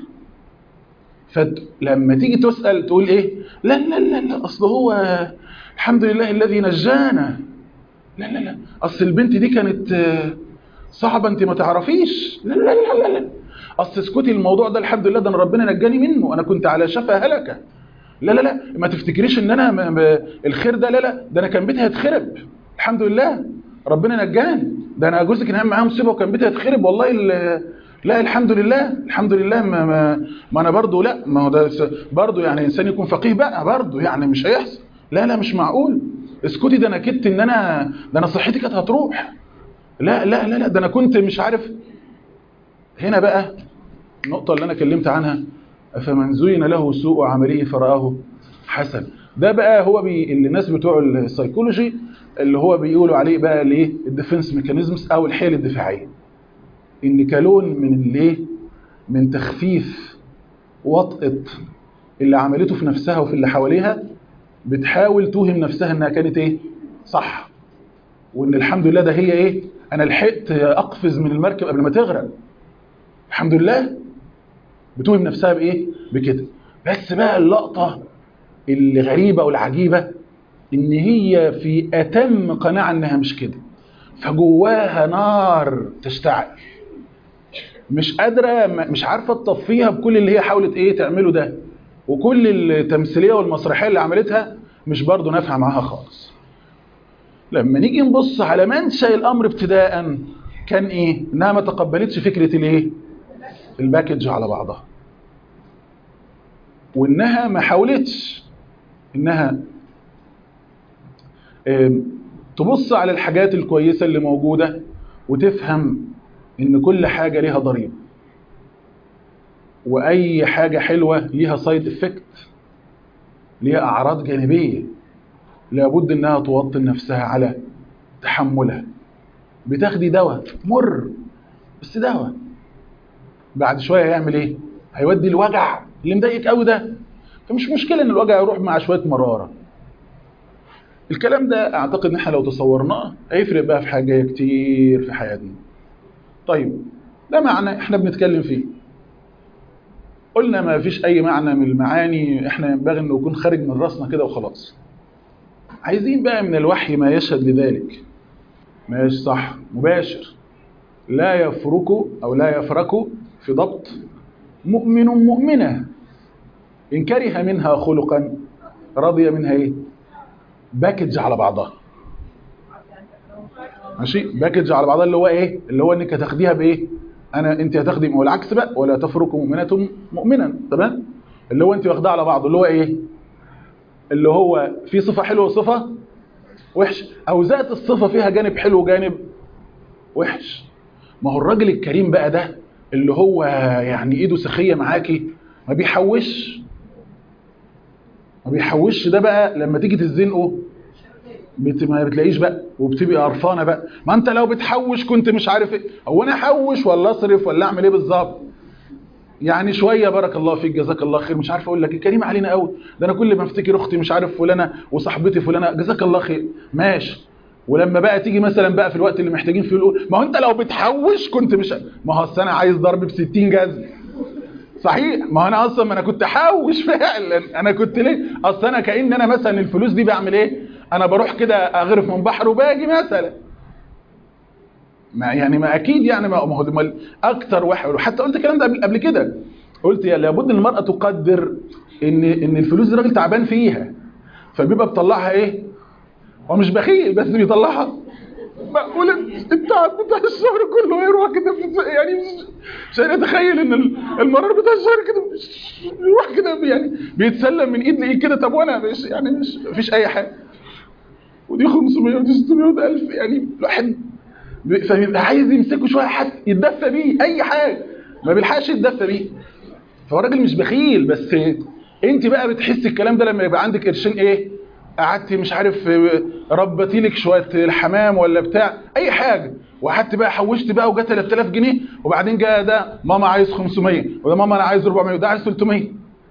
فلما تيجي تسأل تقول إيه لا لا لا لا أصل هو الحمد لله الذي نجانا لا لا لا أصل البنت دي كانت صعبة أنت ما تعرفيش لا لا لا لا, لا. أصل اسكتي الموضوع ده الحمد لله ده أنا ربنا نجاني منه أنا كنت على شفا هلكة لا لا لا ما تفتكريش ان انا م... م... الخير ده لا لا ده انا كان بيتي هيتخرب الحمد لله ربنا نجاني ده انا جوزي كان معاه مصيبه وكان بيتي هيتخرب والله ال... لا الحمد لله الحمد لله ما, ما, ما انا برضه لا ما هو ده برضه يعني انسان يكون فقيه بقى برضه يعني مش هيحصل لا لا مش معقول اسكتي ده انا كدت ان انا ده انا صحتي كانت هتروح لا لا لا لا ده انا كنت مش عارف هنا بقى النقطه اللي انا كلمت عنها فمن زين له سوء عمله فرآه حسن ده بقى هو بي اللي الناس بتوع السيكولوجي اللي هو بيقولوا عليه بقى الايه الديفنس ميكانيزمز او الحيل الدفاعيه ان كلون من الايه من تخفيف وطئه اللي عملته في نفسها وفي اللي حواليها بتحاول توهم نفسها انها كانت ايه صح وان الحمد لله ده هي ايه انا لحقت اقفز من المركب قبل ما تغرق الحمد لله بتوهم نفسها بايه بكده بس بقى اللقطه الغريبه والعجيبه ان هي في اتم قناعه انها مش كده فجواها نار تشتعل مش قادره مش عارفه تطفيها بكل اللي هي حاولت ايه تعمله ده وكل التمثيليه والمسرحيه اللي عملتها مش برضه نافعه معاها خالص لما نيجي نبص على منشأ الامر ابتداء كان ايه انها ما تقبلتش فكره الايه الباكج على بعضها وانها ما حاولتش انها آم، تبص على الحاجات الكويسه اللي موجوده وتفهم ان كل حاجه ليها ضريبه واي حاجه حلوه ليها سايد افكت ليها اعراض جانبيه لابد انها توطن نفسها على تحملها بتاخدي دواء مر بس دواء بعد شويه يعمل ايه هيودي الوجع اللي مضايقك قوي ده فمش مشكله ان الوجع يروح مع شويه مراره الكلام ده اعتقد ان احنا لو تصورناه هيفرق بقى في حاجه كتير في حياتنا طيب ده معنى احنا بنتكلم فيه قلنا ما فيش اي معنى من المعاني احنا ينبغي انه يكون خارج من راسنا كده وخلاص عايزين بقى من الوحي ما يشهد لذلك ماشي صح مباشر لا يفرك او لا يفرك في ضبط مؤمن مؤمنة إن كره منها خلقا رضي منها إيه باكج على بعضها ماشي باكج على بعضها اللي هو إيه اللي هو إنك هتاخديها بإيه أنا أنت هتاخدي والعكس بقى ولا تفرك مؤمنة مؤمنا تمام اللي هو أنت واخداه على بعضه اللي هو إيه اللي هو في صفة حلوة وصفة وحش أو ذات الصفة فيها جانب حلو وجانب وحش ما هو الراجل الكريم بقى ده اللي هو يعني ايده سخيه معاكي ما بيحوش ما بيحوش ده بقى لما تيجي تزنقه بت... ما بتلاقيش بقى وبتبقى قرفانه بقى ما انت لو بتحوش كنت مش عارف ايه هو انا احوش ولا اصرف ولا اعمل ايه بالظبط يعني شويه بارك الله فيك جزاك الله خير مش عارف اقول لك كريم علينا قوي ده انا كل ما افتكر اختي مش عارف فلانه وصاحبتي فلانه جزاك الله خير ماشي ولما بقى تيجي مثلا بقى في الوقت اللي محتاجين فيه يقول ما هو انت لو بتحوش كنت مش ما هو انا عايز ضرب ب 60 جزم صحيح ما هو انا اصلا ما انا كنت حوش فعلا انا كنت ليه اصل انا كان انا مثلا الفلوس دي بعمل ايه انا بروح كده اغرف من بحر وباجي مثلا ما يعني ما اكيد يعني ما هو ده اكتر واحد وحتى قلت الكلام ده قبل, قبل كده قلت يا لابد ان المراه تقدر ان ان الفلوس دي راجل تعبان فيها فبيبقى بيطلعها ايه هو مش بخيل بس بيطلعها مقبولة التعب بتاع الشهر كله يروح كده في يعني مش, مش اتخيل ان المرار بتاع الشهر كده يروح كده يعني بيتسلم من ايد لايد كده طب وانا مش يعني مش مفيش اي حاجه ودي 500 ودي 600 ودي 1000 يعني الواحد فبيبقى عايز يمسكه شويه حتى يتدفى بيه اي حاجه ما بيلحقش يتدفى بيه فهو الراجل مش بخيل بس انت بقى بتحس الكلام ده لما يبقى عندك قرشين ايه قعدتي مش عارف ربتي لك شويه الحمام ولا بتاع اي حاجه وقعدت بقى حوشت بقى وجت 3000 جنيه وبعدين جاء ده ماما عايز 500 وده ماما انا عايز 400 وده عايز 300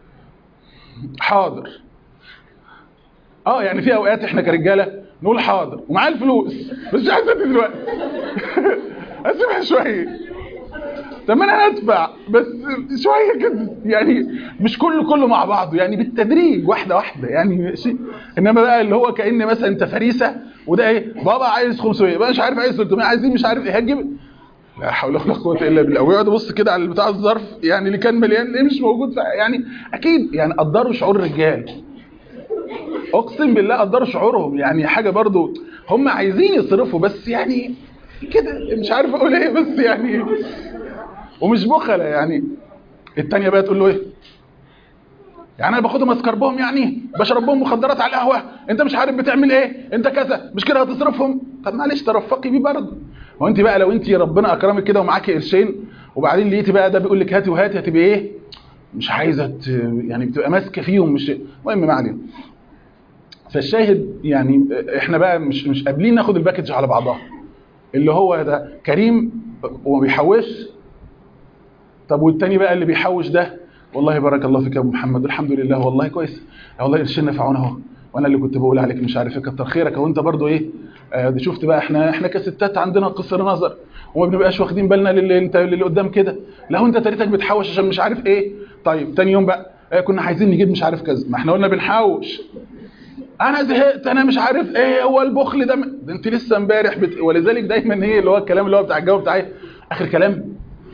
حاضر اه يعني في اوقات احنا كرجاله نقول حاضر ومعاه الفلوس بس مش عايز ادي دلوقتي اسيبها شويه طب انا هدفع بس شويه كده يعني مش كله كله مع بعضه يعني بالتدريج واحده واحده يعني شيء انما بقى اللي هو كان مثلا انت فريسه وده ايه بابا عايز 500 بقى مش عارف عايز 300 عايزين مش عارف ايه هتجيب لا حول ولا قوه الا بالله ويقعد يبص كده على بتاع الظرف يعني اللي كان مليان ليه مش موجود يعني اكيد يعني قدروا شعور الرجال اقسم بالله قدروا شعورهم يعني حاجه برضو هم عايزين يصرفوا بس يعني كده مش عارف اقول ايه بس يعني ومش بخلة يعني التانية بقى تقول له ايه يعني انا باخدهم اسكربهم يعني بشرب بهم مخدرات على القهوه انت مش عارف بتعمل ايه انت كذا مش كده هتصرفهم طب معلش ترفقي بيه برضه هو انت بقى لو انت ربنا اكرمك كده ومعاكي قرشين وبعدين لقيتي بقى ده بيقول لك هاتي وهاتي هتبقى ايه مش عايزه يعني بتبقى ماسكه فيهم مش المهم ما علينا فالشاهد يعني احنا بقى مش مش قابلين ناخد الباكج على بعضها اللي هو ده كريم وما بيحوش طب والتاني بقى اللي بيحوش ده والله بارك الله فيك يا ابو محمد الحمد لله والله كويس والله قرشنا نفعونا اهو وانا اللي كنت بقول عليك مش عارف ايه كتر خيرك اهو انت برضو ايه آه دي شفت بقى احنا احنا كستات عندنا قصر نظر وما بنبقاش واخدين بالنا للي انت اللي قدام كده لو انت تريتك بتحوش عشان مش عارف ايه طيب تاني يوم بقى آه كنا عايزين نجيب مش عارف كذا ما احنا قلنا بنحوش انا زهقت انا مش عارف ايه هو البخل ده, ده انت لسه امبارح بت... ولذلك دايما هي اللي هو الكلام اللي هو بتاع الجو بتاع ايه اخر كلام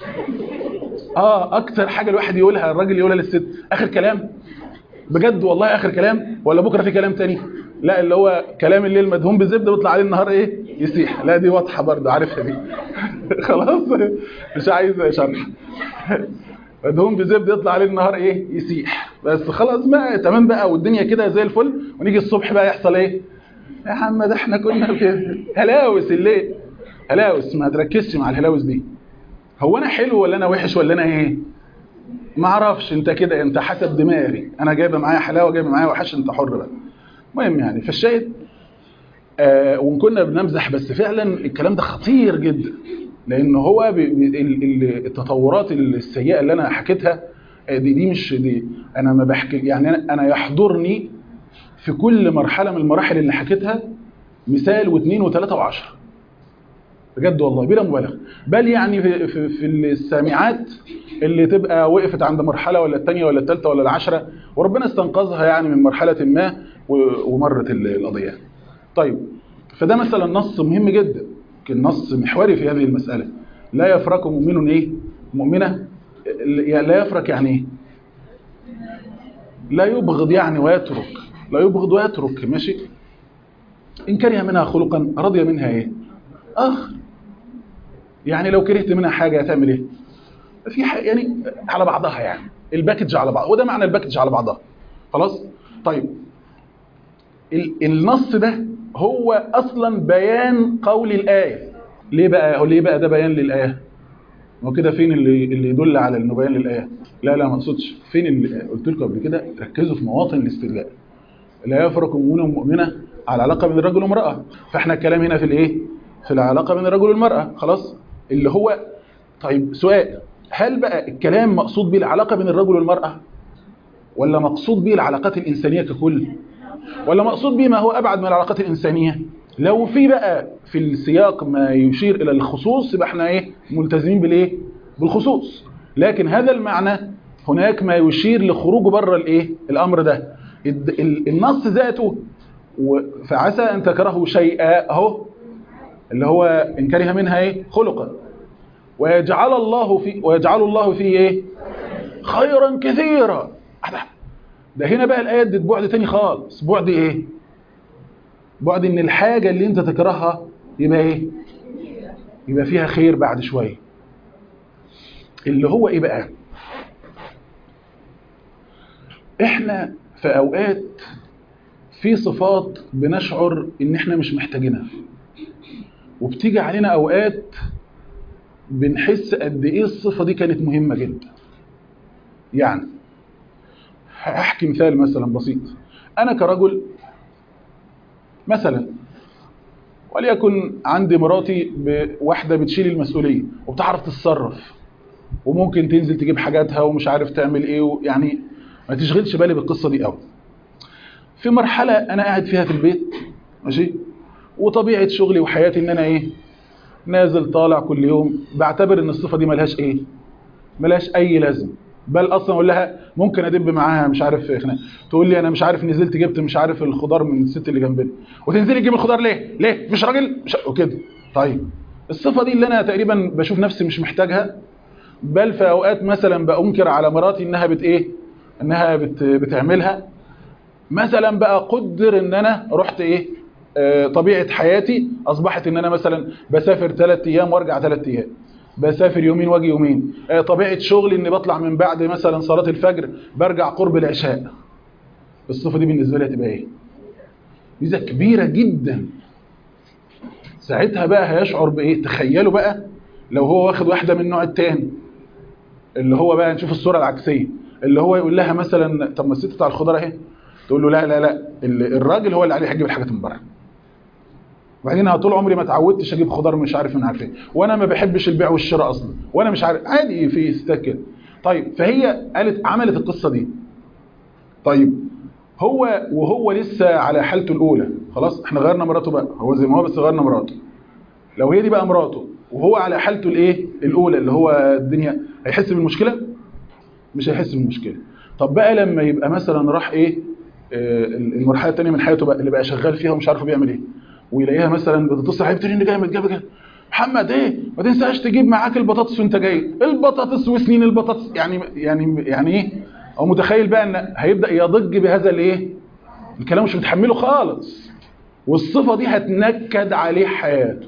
اه اكتر حاجه الواحد يقولها الراجل يقولها للست اخر كلام بجد والله اخر كلام ولا بكره في كلام تاني لا اللي هو كلام الليل مدهون بزبده ويطلع عليه النهار ايه يسيح لا دي واضحه برضه عارفها دي خلاص مش عايز شرح مدهون بزبده يطلع عليه النهار ايه يسيح بس خلاص بقى تمام بقى والدنيا كده زي الفل ونيجي الصبح بقى يحصل ايه يا محمد احنا كنا في هلاوس الليل هلاوس ما تركزش مع الهلاوس دي هو انا حلو ولا انا وحش ولا انا ايه ما اعرفش انت كده انت حسب دماغي انا جايبه معايا حلاوه جايبه معايا وحش انت حر بقى المهم يعني فالشاهد آه وان كنا بنمزح بس فعلا الكلام ده خطير جدا لان هو ب... ب... التطورات السيئه اللي انا حكيتها دي دي مش دي انا ما بحكي يعني انا, أنا يحضرني في كل مرحله من المراحل اللي حكيتها مثال واثنين وثلاثه وعشرة بجد والله بلا مبالغه بل يعني في, في, في السامعات اللي تبقى وقفت عند مرحله ولا الثانيه ولا الثالثه ولا العشره وربنا استنقذها يعني من مرحله ما ومرت القضيه طيب فده مثلا نص مهم جدا نص محوري في هذه المساله لا يفرق مؤمن ايه مؤمنه لا يفرق يعني ايه لا يبغض يعني ويترك لا يبغض ويترك ماشي ان كره منها خلقا رضي منها ايه اخر يعني لو كرهت منها حاجه هتعمل ايه في يعني على بعضها يعني الباكج على بعض وده معنى الباكج على بعضها خلاص طيب النص ده هو اصلا بيان قول الايه ليه بقى هو ليه بقى ده بيان للايه هو كده فين اللي اللي يدل على انه بيان للايه لا لا ما اقصدش فين اللي قلت لكم قبل كده ركزوا في مواطن الاستدلال لا يفرق مؤمن ومؤمنه على علاقه بين الرجل وامراه فاحنا الكلام هنا في الايه في العلاقه بين الرجل والمراه خلاص اللي هو طيب سؤال هل بقى الكلام مقصود به العلاقه بين الرجل والمراه ولا مقصود به العلاقات الانسانيه ككل ولا مقصود به ما هو ابعد من العلاقات الانسانيه لو في بقى في السياق ما يشير الى الخصوص يبقى احنا ايه ملتزمين بالايه بالخصوص لكن هذا المعنى هناك ما يشير لخروجه بره الايه الامر ده النص ذاته فعسى ان تكرهوا شيئا اهو اللي هو ان كره منها ايه خلقا ويجعل الله في ويجعل الله فيه ايه خيرا كثيرا ده هنا بقى الايه ادت بعد تاني خالص بعد ايه بعد ان الحاجه اللي انت تكرهها يبقى ايه يبقى فيها خير بعد شويه اللي هو ايه بقى احنا في اوقات في صفات بنشعر ان احنا مش محتاجينها وبتيجي علينا اوقات بنحس قد ايه الصفه دي كانت مهمه جدا يعني هحكي مثال مثلا بسيط انا كرجل مثلا وليكن عندي مراتي واحده بتشيل المسؤوليه وبتعرف تتصرف وممكن تنزل تجيب حاجاتها ومش عارف تعمل ايه يعني ما تشغلش بالي بالقصه دي قوي في مرحله انا قاعد فيها في البيت ماشي وطبيعه شغلي وحياتي ان انا ايه نازل طالع كل يوم بعتبر ان الصفه دي ملهاش ايه ملهاش اي لازمه بل اصلا اقول لها ممكن ادب معاها مش عارف خناق تقول لي انا مش عارف نزلت جبت مش عارف الخضار من الست اللي جنبنا وتنزلي تجيب الخضار ليه ليه مش راجل مش وكده طيب الصفه دي اللي انا تقريبا بشوف نفسي مش محتاجها بل في اوقات مثلا بانكر على مراتي انها بت ايه انها بت بتعملها مثلا بقى قدر ان انا رحت ايه آه طبيعه حياتي اصبحت ان انا مثلا بسافر ثلاث ايام وارجع ثلاث ايام بسافر يومين واجي يومين آه طبيعه شغلي اني بطلع من بعد مثلا صلاه الفجر برجع قرب العشاء الصفه دي بالنسبه لي هتبقى ايه ميزه كبيره جدا ساعتها بقى هيشعر بايه تخيلوا بقى لو هو واخد واحده من النوع الثاني اللي هو بقى نشوف الصوره العكسيه اللي هو يقول لها مثلا طب ما الست بتاع الخضار اهي تقول له لا لا لا الراجل هو اللي عليه هيجيب الحاجات من بره وبعدين انا طول عمري ما اتعودتش اجيب خضار مش عارف من عارف ايه وانا ما بحبش البيع والشراء اصلا وانا مش عارف عادي في ستات كده طيب فهي قالت عملت القصه دي طيب هو وهو لسه على حالته الاولى خلاص احنا غيرنا مراته بقى هو زي ما هو بس غيرنا مراته لو هي دي بقى مراته وهو على حالته الايه الاولى اللي هو الدنيا هيحس بالمشكله مش هيحس بالمشكله طب بقى لما يبقى مثلا راح ايه آه المرحله الثانيه من حياته بقى اللي بقى شغال فيها ومش عارف بيعمل ايه ويلاقيها مثلا بتتصل عليه بتقول جامد جامد جامد محمد ايه ما تنساش تجيب معاك البطاطس وانت جاي البطاطس وسنين البطاطس يعني يعني يعني ايه او متخيل بقى ان هيبدا يضج بهذا الايه الكلام مش متحمله خالص والصفه دي هتنكد عليه حياته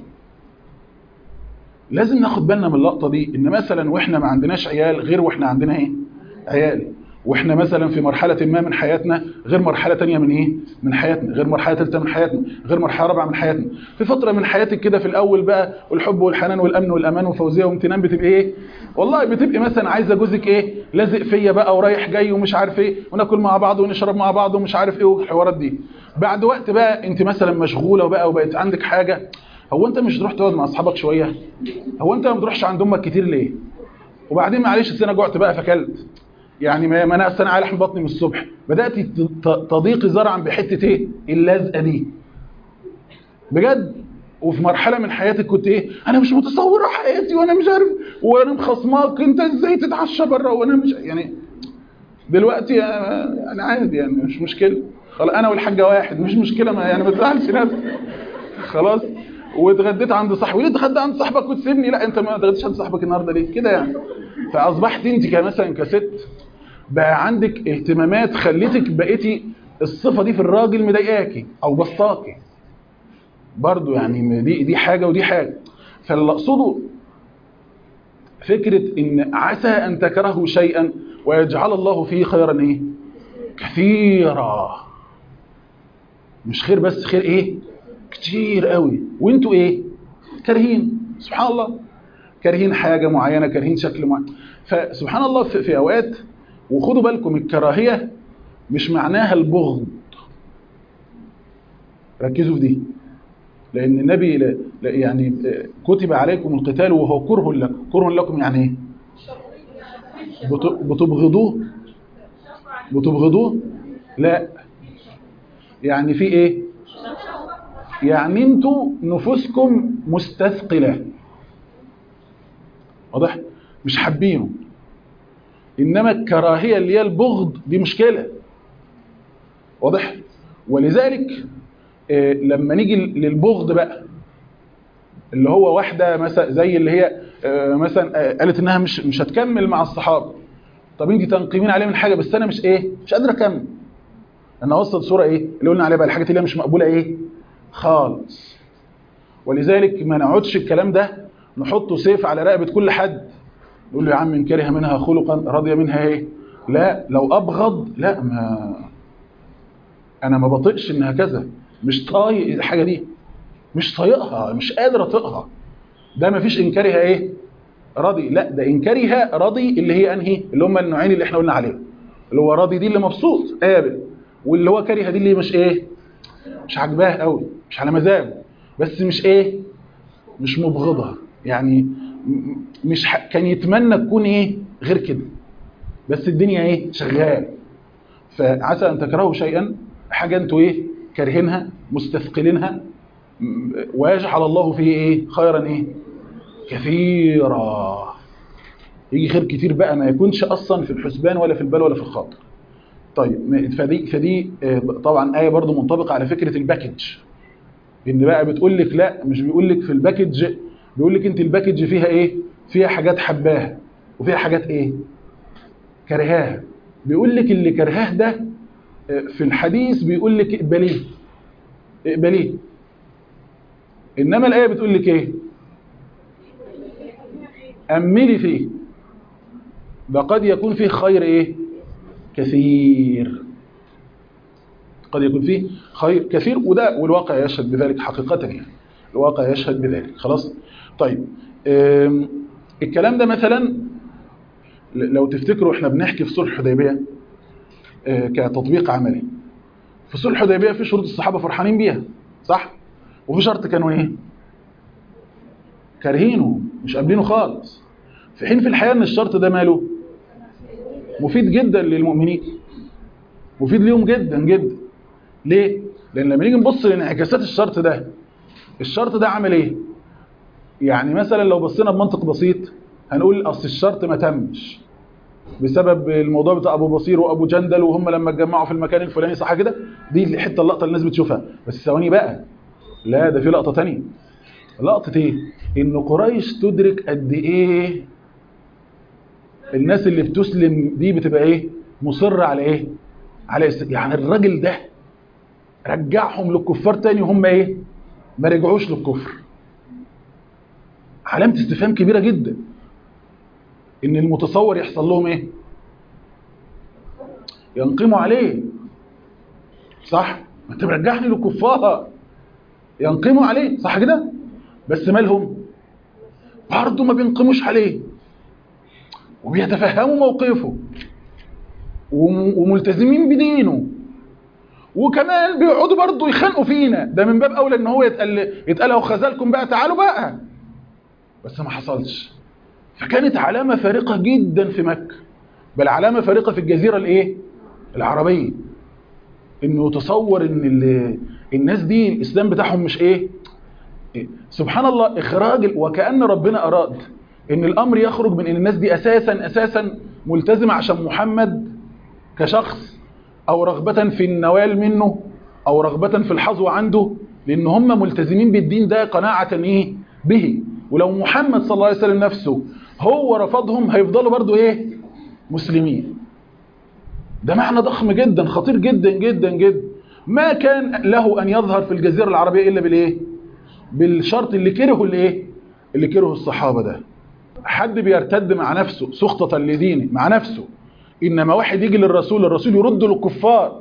لازم ناخد بالنا من اللقطه دي ان مثلا واحنا ما عندناش عيال غير واحنا عندنا ايه عيال واحنا مثلا في مرحله ما من حياتنا غير مرحله تانية من ايه من حياتنا غير مرحله ثالثه من حياتنا غير مرحله رابعه من حياتنا في فتره من حياتك كده في الاول بقى والحب والحنان والامن والامان وفوزيه وامتنان بتبقى ايه والله بتبقي مثلا عايزه جوزك ايه لازق فيا بقى ورايح جاي ومش عارف ايه وناكل مع بعض ونشرب مع بعض ومش عارف ايه والحوارات دي بعد وقت بقى انت مثلا مشغوله وبقى وبقت عندك حاجه هو انت مش تروح تقعد مع اصحابك شويه هو انت ما بتروحش عند امك كتير ليه وبعدين معلش أصل انا جعت بقى فكلت يعني ما ما انا أصل انا عايل لحم بطني من الصبح بدات ت- تضيقي زرعا بحته ايه اللزقه دي بجد وفي مرحله من حياتك كنت ايه انا مش متصوره حياتي وانا مش عارف وانا مخصماك انت ازاي تتعشى بره وانا مش يعني دلوقتي آه، انا عادي يعني مش مشكله خلاص انا والحاجه واحد مش مشكله ما يعني ما تزعلش نفسك خلاص واتغديت عند صاحبي ليه اتغدى عند صاحبك وتسيبني لا انت ما اتغديتش عند صاحبك النهارده ليه كده يعني فاصبحت انت كمثلا كست بقى عندك اهتمامات خليتك بقيتي الصفه دي في الراجل مضايقاكي او بسطاكي برضو يعني دي دي حاجه ودي حاجه فاللي اقصده فكره ان عسى ان تكرهوا شيئا ويجعل الله فيه خيرا ايه كثيرا مش خير بس خير ايه كتير قوي وانتوا ايه كارهين سبحان الله كارهين حاجه معينه كارهين شكل معين فسبحان الله في, في اوقات وخدوا بالكم الكراهيه مش معناها البغض ركزوا في دي لان النبي ل- ل- يعني كتب عليكم القتال وهو كره لكم كره لكم يعني ايه بت- بتبغضوه بتبغضوه لا يعني في ايه يعني انتوا نفوسكم مستثقله واضح مش حابينه انما الكراهيه اللي هي البغض دي مشكله واضح ولذلك آه، لما نيجي للبغض بقى اللي هو واحده مثلا زي اللي هي آه، مثلا آه، قالت انها مش مش هتكمل مع الصحابه طب انت تنقمين عليه من حاجه بس انا مش ايه مش قادره اكمل انا وصلت صوره ايه اللي قلنا عليها بقى الحاجات اللي هي مش مقبوله ايه خالص ولذلك ما نقعدش الكلام ده نحطه سيف على رقبه كل حد نقول له يا عم ان كره منها خلقا رضي منها ايه لا لو ابغض لا ما انا ما بطيقش انها كذا مش طايق الحاجه دي مش طايقها مش قادر اطيقها ده ما فيش انكارها ايه راضي لا ده انكارها راضي اللي هي انهي اللي هم النوعين اللي احنا قلنا عليهم اللي هو راضي دي اللي مبسوط قابل واللي هو كارهه دي اللي مش ايه مش عاجباه قوي مش على مزاجه بس مش ايه مش مبغضها يعني م- مش ح... كان يتمنى تكون ايه غير كده بس الدنيا ايه شغال فعسى ان تكرهوا شيئا حاجه انتوا ايه كارهينها مستثقلينها م- ويجعل الله فيه ايه خيرا ايه كثيرا يجي خير كتير بقى ما يكونش اصلا في الحسبان ولا في البال ولا في الخاطر طيب م- فدي فدي آه، طبعا ايه برضو منطبقه على فكره الباكج ان بقى بتقول لك لا مش بيقول لك في الباكج بيقول لك انت الباكج فيها ايه فيها حاجات حباها وفيها حاجات ايه كرهاها بيقول لك اللي كرهاه ده آه، في الحديث بيقول لك اقبليه اقبليه انما الايه بتقول لك ايه املي فيه ده قد يكون فيه خير ايه كثير قد يكون فيه خير كثير وده والواقع يشهد بذلك حقيقة يعني الواقع يشهد بذلك خلاص طيب آم، الكلام ده مثلا ل- لو تفتكروا احنا بنحكي في صلح الحديبيه آه، كتطبيق عملي في صلح الحديبيه في شروط الصحابه فرحانين بيها صح وفي شرط كانوا ايه كارهينه مش قابلينه خالص في حين في الحقيقه ان الشرط ده ماله مفيد جدا للمؤمنين مفيد ليهم جدا جدا ليه لان لما نيجي نبص لانعكاسات الشرط ده الشرط ده عمل ايه يعني مثلا لو بصينا بمنطق بسيط هنقول اصل الشرط ما تمش بسبب الموضوع بتاع ابو بصير وابو جندل وهم لما اتجمعوا في المكان الفلاني صح كده دي الحته اللقطه اللي الناس بتشوفها بس ثواني بقى لا ده في لقطه تانية لقطه ايه ان قريش تدرك قد ايه الناس اللي بتسلم دي بتبقى ايه مصره على ايه على است... يعني الراجل ده رجعهم للكفار تاني هم ايه ما رجعوش للكفر علامة استفهام كبيرة جدا ان المتصور يحصل لهم ايه ينقموا عليه صح ما انت مرجعني للكفار ينقموا عليه صح كده بس مالهم برضه ما بينقموش عليه وبيتفهموا موقفه وملتزمين بدينه وكمان بيقعدوا برضه يخانقوا فينا ده من باب اولى ان هو يتقال يتقال اهو خذلكم بقى تعالوا بقى بس ما حصلش فكانت علامه فارقه جدا في مكه بل علامه فارقه في الجزيره الايه العربيه انه يتصور ان الناس دي الاسلام بتاعهم مش ايه سبحان الله اخراج وكأن ربنا اراد ان الامر يخرج من ان الناس دي اساسا اساسا ملتزمه عشان محمد كشخص او رغبة في النوال منه او رغبة في الحظوة عنده لان هم ملتزمين بالدين ده قناعة ايه به ولو محمد صلى الله عليه وسلم نفسه هو رفضهم هيفضلوا برضو ايه مسلمين ده معنى ضخم جدا خطير جدا جدا جدا ما كان له ان يظهر في الجزيرة العربية الا بالايه بالشرط اللي كرهه الايه اللي كرهه الصحابة ده حد بيرتد مع نفسه سخطة لدينه مع نفسه إنما واحد يجي للرسول الرسول يرد للكفار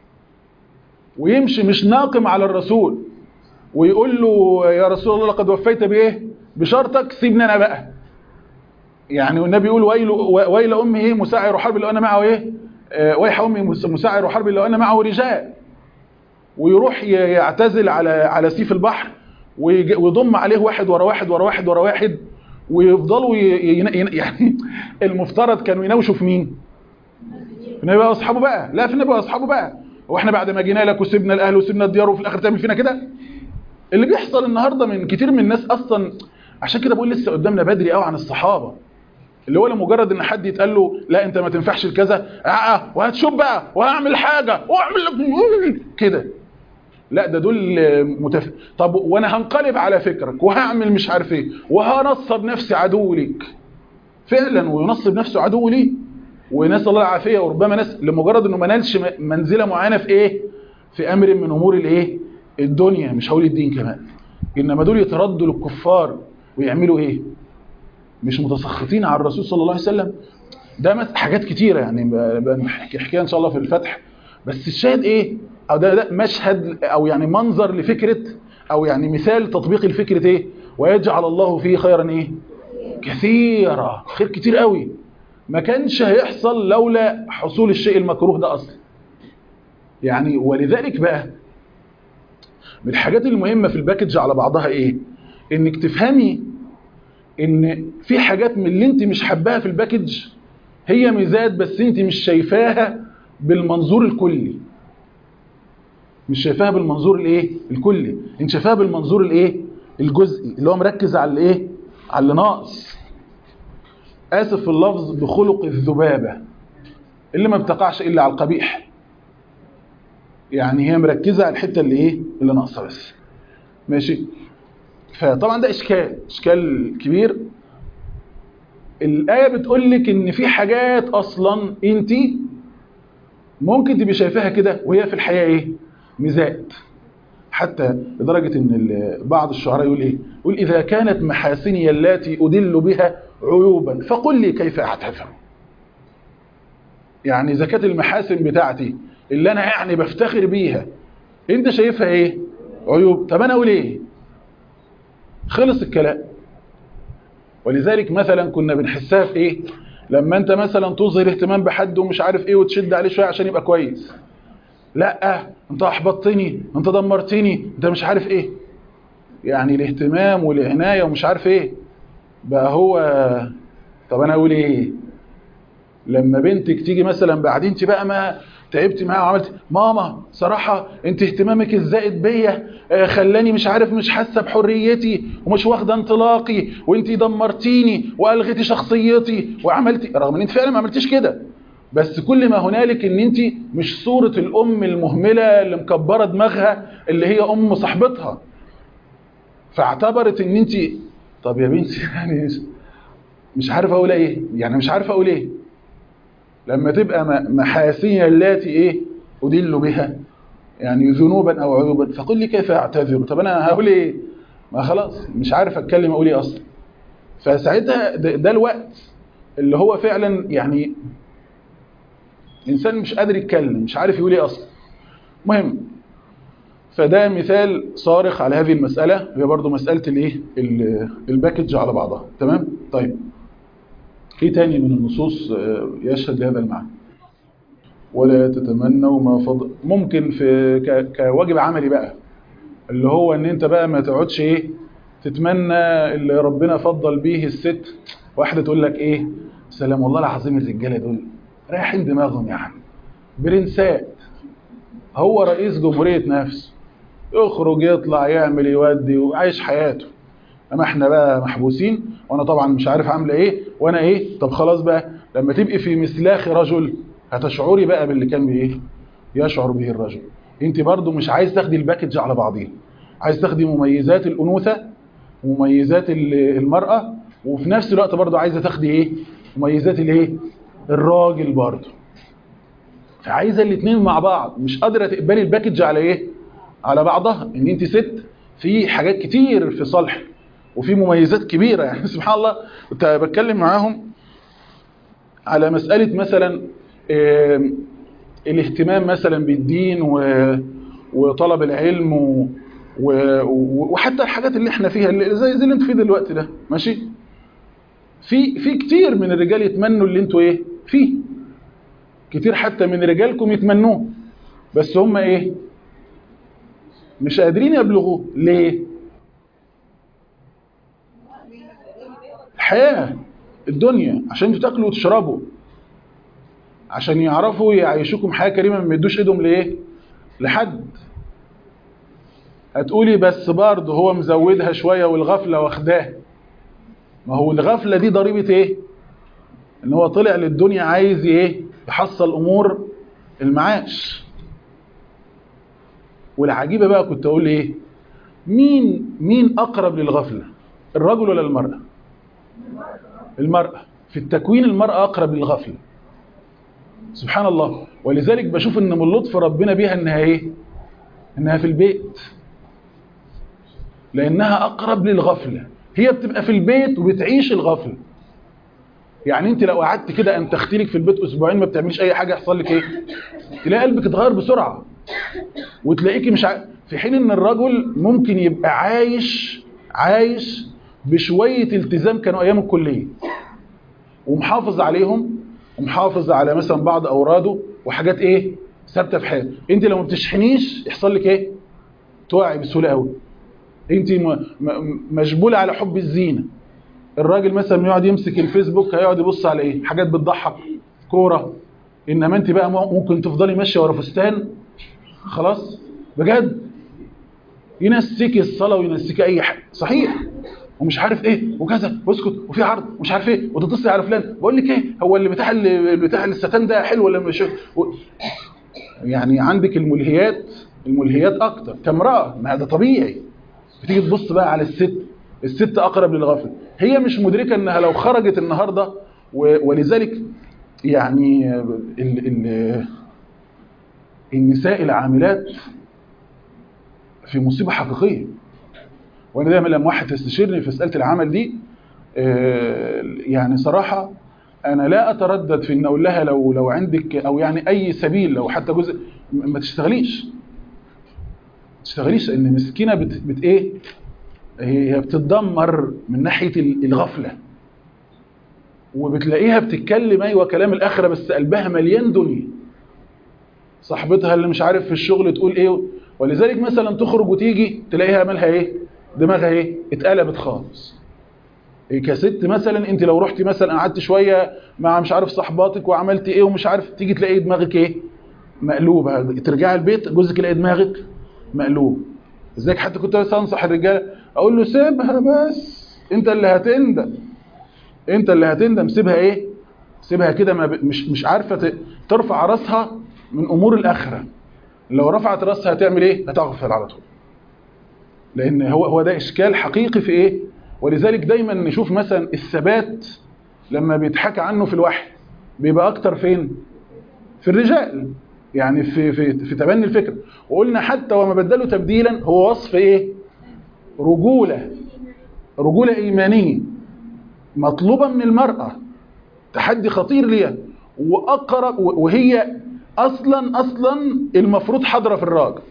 ويمشي مش ناقم على الرسول ويقول له يا رسول الله لقد وفيت بإيه بشرطك سيبني أنا بقى يعني النبي يقول ويل, ويل أمي إيه مساعر حرب لو أنا معه إيه آه ويح أمي مساعر حرب لو أنا معه رجال ويروح يعتزل على على سيف البحر ويضم عليه واحد ورا واحد ورا واحد ورا واحد ويفضلوا يعني المفترض كانوا يناوشوا في مين في النبي واصحابه بقى لا في النبي واصحابه بقى واحنا بعد ما جينا لك وسيبنا الاهل وسيبنا الديار وفي الاخر تعمل فينا كده اللي بيحصل النهارده من كتير من الناس اصلا عشان كده بقول لسه قدامنا بدري قوي عن الصحابه اللي هو لمجرد ان حد يتقال له لا انت ما تنفعش الكذا اه وهتشوف بقى وهعمل حاجه واعمل كده لا ده دول متف... طب وانا هنقلب على فكرك وهعمل مش عارف ايه وهنصب نفسي عدو ليك فعلا وينصب نفسه عدو ليه ونسال الله العافيه وربما ناس لمجرد انه ما نالش منزله معينه في ايه في امر من امور الايه الدنيا مش هقول الدين كمان انما دول يتردوا للكفار ويعملوا ايه مش متسخطين على الرسول صلى الله عليه وسلم ده حاجات كتيره يعني بنحكيها ان شاء الله في الفتح بس الشاهد ايه او ده, ده مشهد او يعني منظر لفكره او يعني مثال تطبيق الفكره ايه ويجعل الله فيه خيرا ايه كثيرا خير كتير قوي ما كانش هيحصل لولا حصول الشيء المكروه ده اصلا يعني ولذلك بقى من الحاجات المهمه في الباكج على بعضها ايه انك تفهمي ان في حاجات من اللي انت مش حباها في الباكج هي ميزات بس انت مش شايفاها بالمنظور الكلي مش شايفاها بالمنظور الايه الكلي انت شايفاها بالمنظور الايه الجزئي اللي هو مركز على الايه على اللي ناقص اسف في اللفظ بخلق الذبابه اللي ما بتقعش الا على القبيح يعني هي مركزه على الحته اللي ايه اللي ناقصه بس ماشي فطبعا ده اشكال اشكال كبير الايه بتقول لك ان في حاجات اصلا انت ممكن تبقي شايفاها كده وهي في الحقيقه ايه ميزات حتى لدرجة ان بعض الشعراء يقول ايه يقول اذا كانت محاسني التي ادل بها عيوبا فقل لي كيف اعتذر يعني اذا كانت المحاسن بتاعتي اللي انا يعني بفتخر بيها انت شايفها ايه عيوب طب انا اقول ايه خلص الكلام ولذلك مثلا كنا بنحسها في ايه لما انت مثلا تظهر اهتمام بحد ومش عارف ايه وتشد عليه شويه عشان يبقى كويس لا انت احبطتني انت دمرتني انت مش عارف ايه يعني الاهتمام والعنايه ومش عارف ايه بقى هو طب انا اقول ايه لما بنتك تيجي مثلا بعدين انت بقى ما تعبتي معاها وعملت ماما صراحة انت اهتمامك الزائد بيا خلاني مش عارف مش حاسة بحريتي ومش واخدة انطلاقي وانت دمرتيني والغيتي شخصيتي وعملتي رغم ان انت فعلا ما عملتيش كده بس كل ما هنالك ان انت مش صورة الام المهملة اللي مكبرة دماغها اللي هي ام صاحبتها فاعتبرت ان انت طب يا بنتي يعني مش عارف اقول ايه يعني مش عارف اقول ايه لما تبقى محاسين التي ايه ادل بها يعني ذنوبا او عيوبا فقل لي كيف اعتذر طب انا هقول ايه ما خلاص مش عارف اتكلم اقول ايه اصلا فساعتها ده, ده الوقت اللي هو فعلا يعني انسان مش قادر يتكلم مش عارف يقول ايه اصلا مهم فده مثال صارخ على هذه المساله هي برضو مساله الايه ال- الباكج على بعضها تمام طيب ايه تاني من النصوص آه، يشهد لهذا المعنى ولا تتمنوا ما فضل ممكن في ك- كواجب عملي بقى اللي هو ان انت بقى ما تقعدش ايه تتمنى اللي ربنا فضل بيه الست واحده تقول لك ايه سلام والله العظيم الرجاله دول رايحين دماغهم يا عم برنسات هو رئيس جمهوريه نفسه يخرج يطلع يعمل يودي وعايش حياته اما احنا بقى محبوسين وانا طبعا مش عارف عامله ايه وانا ايه طب خلاص بقى لما تبقي في مسلاخ رجل هتشعري بقى باللي كان بايه يشعر به الرجل انت برضو مش عايز تاخدي الباكج على بعضيه عايز تاخدي مميزات الانوثه ومميزات ال- المراه وفي نفس الوقت برضو عايزه تاخدي ايه مميزات الايه الراجل برضو فعايزه الاثنين مع بعض مش قادره تقبلي الباكج على ايه على بعضها ان انت ست في حاجات كتير في صالح وفي مميزات كبيره يعني سبحان الله كنت بتكلم معاهم على مساله مثلا آم، الاهتمام مثلا بالدين و- وطلب العلم و و- و- وحتى الحاجات اللي احنا فيها اللي زي زي اللي انتوا فيه دلوقتي ده ماشي في في كتير من الرجال يتمنوا اللي انتوا ايه فيه كتير حتى من رجالكم يتمنوه بس هم ايه مش قادرين يبلغوه ليه الحياة الدنيا عشان انتوا تاكلوا وتشربوا عشان يعرفوا يعيشوكم حياة كريمة ما يدوش ايدهم لايه لحد هتقولي بس برضه هو مزودها شوية والغفلة واخداه ما هو الغفلة دي ضريبة ايه ان هو طلع للدنيا عايز ايه يحصل امور المعاش والعجيبة بقى كنت اقول ايه مين مين اقرب للغفلة الرجل ولا المرأة المرأة في التكوين المرأة اقرب للغفلة سبحان الله ولذلك بشوف ان من لطف ربنا بيها انها ايه انها في البيت لانها اقرب للغفلة هي بتبقى في البيت وبتعيش الغفلة يعني انت لو قعدت كده ان تختلك في البيت اسبوعين ما بتعمليش اي حاجه يحصل لك ايه تلاقي قلبك اتغير بسرعه وتلاقيكي مش ع... في حين ان الرجل ممكن يبقى عايش عايش بشويه التزام كانوا ايام الكليه ومحافظ عليهم ومحافظ على مثلا بعض اوراده وحاجات ايه ثابته في حياته انت لو ما بتشحنيش يحصل لك ايه تقعي بسهوله قوي انت م... م... مجبوله على حب الزينه الراجل مثلا يقعد يمسك الفيسبوك هيقعد يبص على ايه حاجات بتضحك كوره انما انت بقى ممكن تفضلي ماشيه ورا فستان خلاص بجد ينسيك الصلاه وينسيك اي حاجه صحيح ومش عارف ايه وكذا واسكت وفي عرض ومش عارف ايه وتتصل على فلان بقول لك ايه هو اللي بتاع اللي بتاع الستان ده حلو ولا مش و... يعني عندك الملهيات الملهيات اكتر كامراه ما ده طبيعي بتيجي تبص بقى على الست الست اقرب للغفله هي مش مدركه انها لو خرجت النهارده ولذلك يعني ال ال النساء العاملات في مصيبه حقيقيه وانا دايما لما واحد تستشيرني في مساله العمل دي يعني صراحه انا لا اتردد في ان اقول لها لو لو عندك او يعني اي سبيل لو حتى جزء ما تشتغليش ما تشتغليش لان مسكينه بت, بت ايه هي بتتدمر من ناحيه الغفله وبتلاقيها بتتكلم ايوه كلام الاخره بس قلبها مليان دنيا صاحبتها اللي مش عارف في الشغل تقول ايه ولذلك مثلا تخرج وتيجي تلاقيها مالها ايه دماغها ايه اتقلبت خالص إيه كست مثلا انت لو رحتي مثلا قعدت شويه مع مش عارف صحباتك وعملت ايه ومش عارف تيجي تلاقي دماغك ايه مقلوبه ترجعي البيت جوزك يلاقي دماغك مقلوب ازيك حتى كنت بس انصح الرجاله اقول له سيبها بس انت اللي هتندم انت اللي هتندم سيبها ايه سيبها كده ما ب... مش مش عارفه ترفع راسها من امور الاخره لو رفعت راسها هتعمل ايه هتغفل على طول لان هو هو ده اشكال حقيقي في ايه ولذلك دايما نشوف مثلا الثبات لما بيتحكى عنه في الوحي بيبقى اكتر فين في الرجال يعني في في في تبني الفكره وقلنا حتى وما بدلوا تبديلا هو وصف ايه رجوله رجوله ايمانيه مطلوبه من المراه تحدي خطير ليها واقرب وهي اصلا اصلا المفروض حاضره في الراجل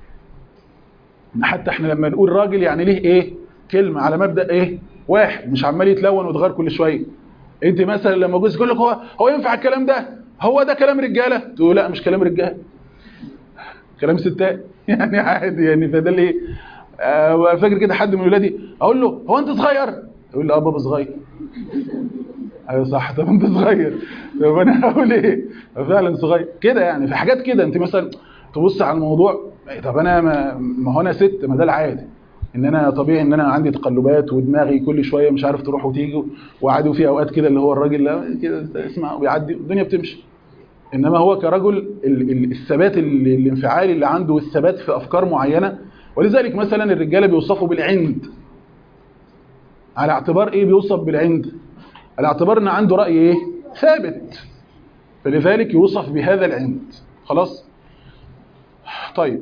حتى احنا لما نقول راجل يعني ليه ايه كلمه على مبدا ايه واحد مش عمال يتلون ويتغير كل شويه انت مثلا لما جوزك يقول لك هو هو ينفع الكلام ده هو ده كلام رجاله تقول لا مش كلام رجاله كلام ستات يعني عادي يعني فده اللي ايه آه فاكر كده حد من ولادي اقول له هو انت صغير يقول لي اه بابا صغير ايوه صح طب انت صغير طب انا هقول ايه فعلا صغير كده يعني في حاجات كده انت مثلا تبص على الموضوع طب انا ما, ما هو انا ست ما ده العادي ان انا طبيعي ان انا عندي تقلبات ودماغي كل شويه مش عارف تروح وتيجي وعادي وفي اوقات كده اللي هو الراجل لا كده اسمع ويعدي الدنيا بتمشي انما هو كرجل الثبات الانفعالي اللي عنده والثبات في افكار معينه ولذلك مثلا الرجاله بيوصفوا بالعند على اعتبار ايه بيوصف بالعند على اعتبار ان عنده راي ايه ثابت فلذلك يوصف بهذا العند خلاص طيب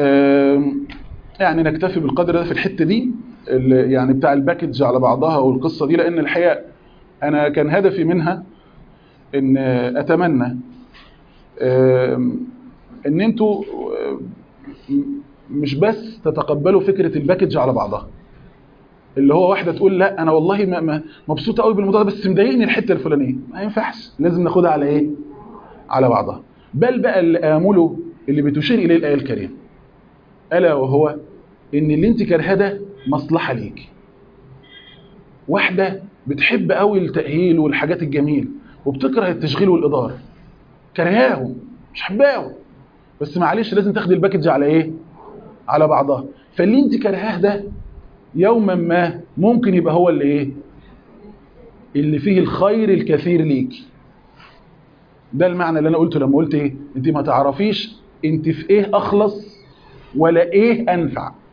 يعني نكتفي بالقدر ده في الحته دي يعني بتاع الباكج على بعضها والقصه دي لان الحقيقه انا كان هدفي منها ان اتمنى ان انتوا مش بس تتقبلوا فكره الباكج على بعضها اللي هو واحده تقول لا انا والله مبسوطه قوي بالموضوع ده بس مضايقني الحته الفلانيه ما ينفعش لازم ناخدها على ايه على بعضها بل بقى اللي امله اللي بتشير اليه الايه الكريمه الا وهو ان اللي انت كارهاه ده مصلحه ليك واحده بتحب قوي التاهيل والحاجات الجميله وبتكره التشغيل والاداره كرهاهم مش حباهم بس معلش لازم تاخدي الباكج على ايه على بعضها فاللي انت كارهاه ده يوما ما ممكن يبقى هو اللي ايه اللي فيه الخير الكثير ليك ده المعنى اللي انا قلته لما قلت ايه انت ما تعرفيش انت في ايه اخلص ولا ايه انفع ما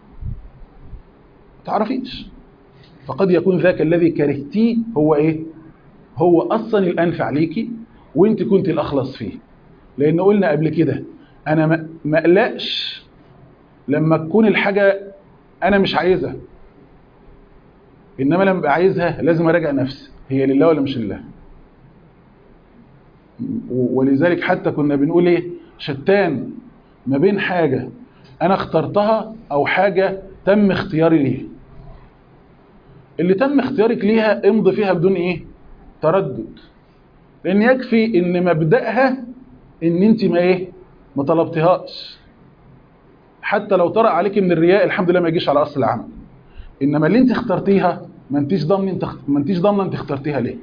تعرفيش فقد يكون ذاك الذي كرهتيه هو ايه هو اصلا الانفع ليكي وانت كنت الاخلص فيه لان قلنا قبل كده انا ما اقلقش لما تكون الحاجه انا مش عايزها انما لما ابقى عايزها لازم اراجع نفسي هي لله ولا مش لله ولذلك حتى كنا بنقول ايه شتان ما بين حاجه انا اخترتها او حاجه تم اختياري ليها اللي تم اختيارك ليها امضي فيها بدون ايه تردد لان يكفي ان مبداها ان انت ما ايه ما طلبتهاش حتى لو طرأ عليك من الرياء الحمد لله ما يجيش على اصل العمل انما اللي انت اخترتيها ما انتيش ضامن انت ما انتيش ضامنه انت اخترتيها ليه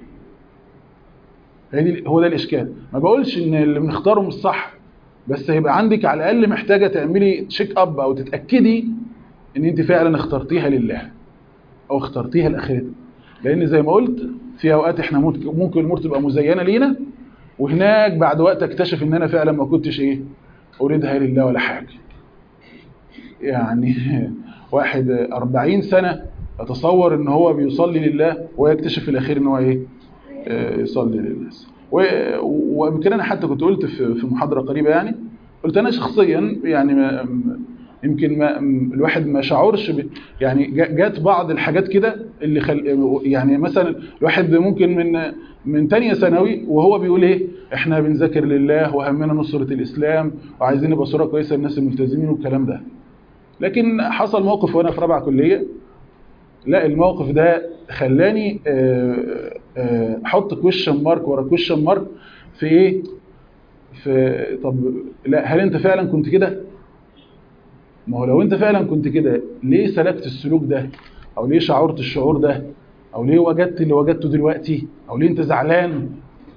هو ده الاشكال ما بقولش ان اللي بنختاره مش صح بس هيبقى عندك على الاقل محتاجه تعملي تشيك اب او تتاكدي ان انت فعلا اخترتيها لله او اخترتيها لاخرتك لان زي ما قلت في اوقات احنا ممكن الامور تبقى مزينه لينا وهناك بعد وقت اكتشف ان انا فعلا ما كنتش ايه اريدها لله ولا حاجه يعني واحد 40 سنه اتصور ان هو بيصلي لله ويكتشف في الاخير ان هو ايه يصلي للناس ويمكن انا حتى كنت قلت في محاضره قريبه يعني قلت انا شخصيا يعني ما يمكن ما الواحد ما شعرش ب يعني جات بعض الحاجات كده اللي خل يعني مثلا الواحد ممكن من من ثانيه ثانوي وهو بيقول ايه احنا بنذاكر لله وهمنا نصره الاسلام وعايزين نبقى صوره كويسه للناس الملتزمين والكلام ده لكن حصل موقف وانا في رابعه كليه لا الموقف ده خلاني احط كويشن مارك ورا كويشن مارك في ايه في طب لا هل انت فعلا كنت كده ما هو لو انت فعلا كنت كده ليه سلكت السلوك ده او ليه شعرت الشعور ده او ليه وجدت اللي وجدته دلوقتي او ليه انت زعلان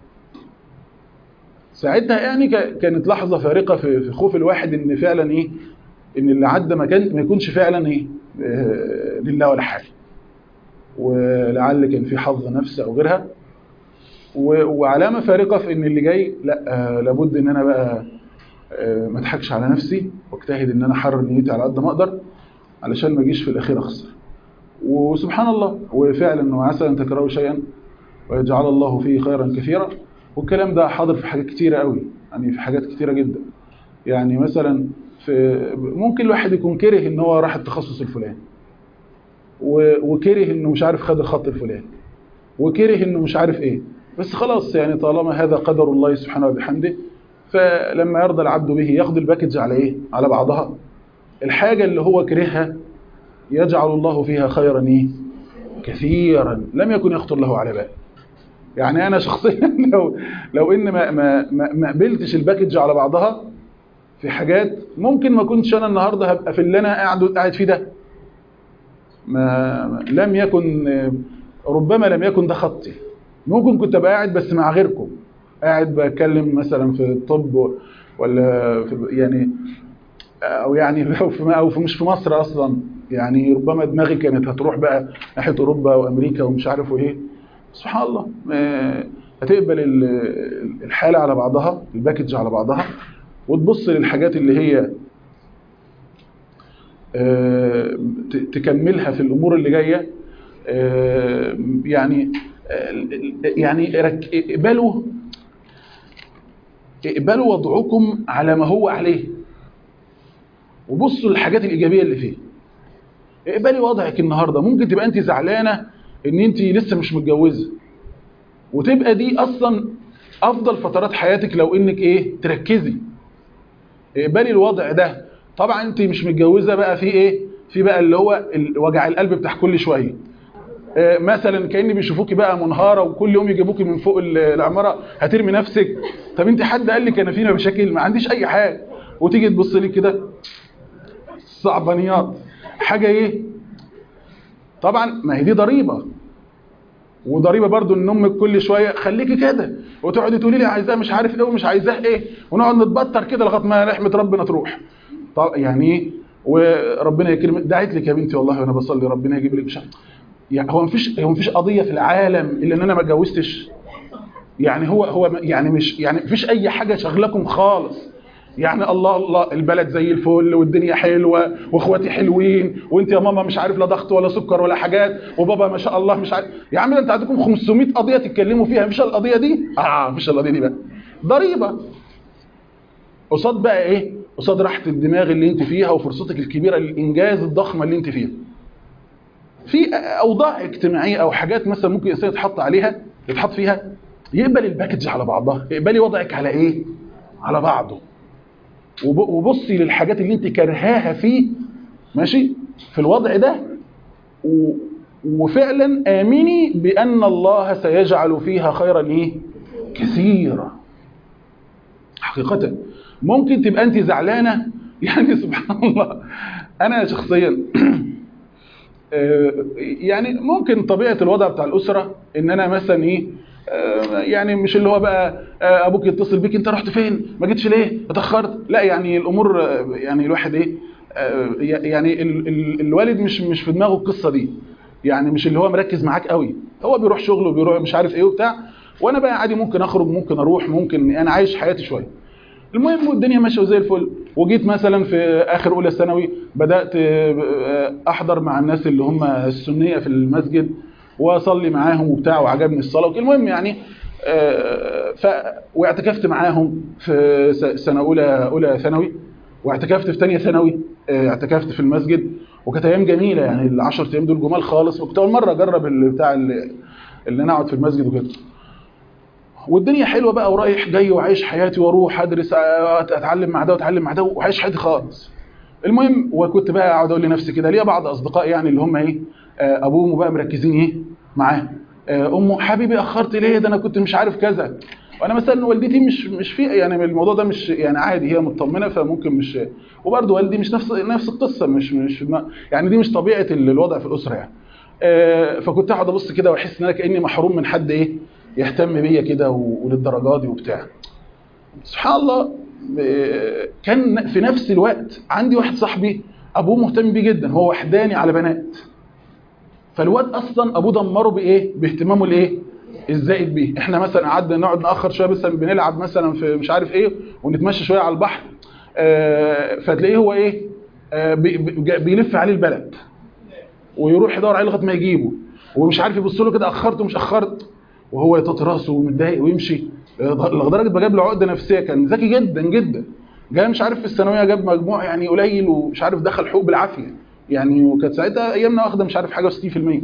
ساعتها يعني كانت لحظه فارقه في خوف الواحد ان فعلا ايه ان اللي عدى ما كان ما يكونش فعلا ايه لله ولا حاجه ولعل كان في حظ نفس او غيرها وعلامه فارقه في ان اللي جاي لا لابد ان انا بقى ما اضحكش على نفسي واجتهد ان انا احرر نيتي على قد ما اقدر علشان ما اجيش في الاخير اخسر وسبحان الله وفعلا وعسى ان تكرهوا شيئا ويجعل الله فيه خيرا كثيرا والكلام ده حاضر في حاجات كتيره قوي يعني في حاجات كتيره جدا يعني مثلا في ممكن الواحد يكون كره ان هو راح التخصص الفلاني و- وكره انه مش عارف خد الخط الفلاني وكره انه مش عارف ايه بس خلاص يعني طالما هذا قدر الله سبحانه وبحمده فلما يرضى العبد به ياخد الباكج على ايه على بعضها الحاجة اللي هو كرهها يجعل الله فيها خيرا ايه كثيرا لم يكن يخطر له على بال يعني انا شخصيا لو لو ان ما ما ما ما قبلتش الباكج على بعضها في حاجات ممكن ما كنتش انا النهارده هبقى في اللي انا قاعد قاعد فيه ده ما ما- لم يكن ربما لم يكن ده خطي ممكن كنت ابقى قاعد بس مع غيركم قاعد بتكلم مثلا في الطب ولا في يعني او يعني او في او في مش في مصر اصلا يعني ربما دماغي كانت هتروح بقى ناحيه اوروبا وامريكا ومش عارف ايه سبحان الله آه، هتقبل ال- الحاله على بعضها الباكج على بعضها وتبص للحاجات اللي هي آه، ت- تكملها في الامور اللي جايه آه، يعني آه، يعني رك- اقبلوا اقبلوا وضعكم على ما هو عليه وبصوا للحاجات الايجابيه اللي فيه اقبلي وضعك النهارده ممكن تبقى انت زعلانه ان انت لسه مش متجوزه وتبقى دي اصلا افضل فترات حياتك لو انك ايه تركزي اقبلي الوضع ده طبعا انت مش متجوزه بقى في ايه في بقى اللي هو ال- وجع القلب بتاع كل شويه آه، مثلا كان بيشوفوكي بقى منهاره وكل يوم يجيبوكي من فوق ال- العماره هترمي نفسك طب انت حد قال لك انا فينا مشاكل ما عنديش اي حاجه وتيجي تبص لي كده صعبانيات حاجه ايه طبعا ما هي دي ضريبه وضريبه برضو ان امك كل شويه خليكي كده وتقعدي تقولي لي عايزاه مش عارف ايه ومش عايزاه ايه ونقعد نتبطر كده لغايه ما رحمه ربنا تروح طب يعني ايه وربنا يكرمك دعيت لك يا بنتي والله وانا بصلي ربنا يجيب لك شهر يعني هو مفيش هو مفيش قضيه في العالم الا ان انا ما اتجوزتش يعني هو هو يعني مش يعني مفيش اي حاجه شغلكم خالص يعني الله الله البلد زي الفل والدنيا حلوه واخواتي حلوين وانت يا ماما مش عارف لا ضغط ولا سكر ولا حاجات وبابا ما شاء الله مش عارف يا عم ده انت عندكم 500 قضيه تتكلموا فيها مش القضيه دي اه مش القضيه دي بقى ضريبه قصاد بقى ايه قصاد راحه الدماغ اللي انت فيها وفرصتك الكبيره للانجاز الضخمه اللي انت فيها في اوضاع اجتماعيه او حاجات مثلا ممكن الانسان يتحط عليها يتحط فيها يقبل الباكج على بعضها اقبلي وضعك على ايه على بعضه وب- وبصي للحاجات اللي انت كرهاها فيه ماشي في الوضع ده و... وفعلا امني بان الله سيجعل فيها خيرا ايه كثيرا حقيقه ممكن تبقى انت زعلانه يعني سبحان الله انا شخصيا آه، يعني ممكن طبيعه الوضع بتاع الاسره ان انا مثلا ايه آه، يعني مش اللي هو بقى آه، ابوك يتصل بيك انت رحت فين ما جيتش ليه اتاخرت لا يعني الامور آه، يعني الواحد ايه آه، يعني ال- ال- الوالد مش مش في دماغه القصه دي يعني مش اللي هو مركز معاك قوي هو بيروح شغله وبيروح مش عارف ايه وبتاع وانا بقى عادي ممكن اخرج ممكن اروح ممكن انا عايش حياتي شويه المهم والدنيا ماشيه زي الفل وجيت مثلا في اخر اولى ثانوي بدات آه، احضر مع الناس اللي هم السنيه في المسجد واصلي معاهم وبتاع وعجبني الصلاه وكده. المهم يعني آه، ف واعتكفت معاهم في س- سنه اولى اولى ثانوي واعتكفت في ثانيه ثانوي آه، اعتكفت في المسجد وكانت ايام جميله يعني ال 10 ايام دول جمال خالص وكنت اول مره اجرب ال- بتاع ال- اللي انا اقعد في المسجد وكده والدنيا حلوه بقى ورايح جاي وعايش حياتي واروح ادرس آه، اتعلم مع ده واتعلم مع ده وعايش حياتي خالص المهم وكنت بقى اقعد اقول لنفسي كده ليا بعض اصدقائي يعني اللي هم ايه آه، ابوهم بقى مركزين ايه معاه آه، امه حبيبي اخرت ليه ده انا كنت مش عارف كذا وانا مثلا والدتي مش مش في يعني الموضوع ده مش يعني عادي هي مطمنه فممكن مش وبرده والدي مش نفس نفس القصه مش مش يعني دي مش طبيعه الوضع في الاسره يعني آه، فكنت اقعد ابص كده واحس ان انا كاني محروم من حد ايه يهتم بيا كده و- وللدرجات دي وبتاع سبحان الله آه، كان في نفس الوقت عندي واحد صاحبي ابوه مهتم بيه جدا هو وحداني على بنات فالواد اصلا ابوه دمره بايه باهتمامه الايه الزائد بيه احنا مثلا قعدنا نقعد ناخر شويه مثلا بنلعب مثلا في مش عارف ايه ونتمشى شويه على البحر آه، فتلاقيه هو ايه آه، بي- بي- بيلف عليه البلد ويروح يدور عليه لغايه ما يجيبه ومش عارف يبص له كده اخرت ومش اخرت وهو يطاط راسه ومتضايق ويمشي آه، لدرجه ما جاب له عقده نفسيه كان ذكي جدا جدا جاي مش عارف في الثانويه جاب مجموع يعني قليل ومش عارف دخل حقوق بالعافيه يعني وكانت ساعتها ايامنا واخده مش عارف حاجه و60%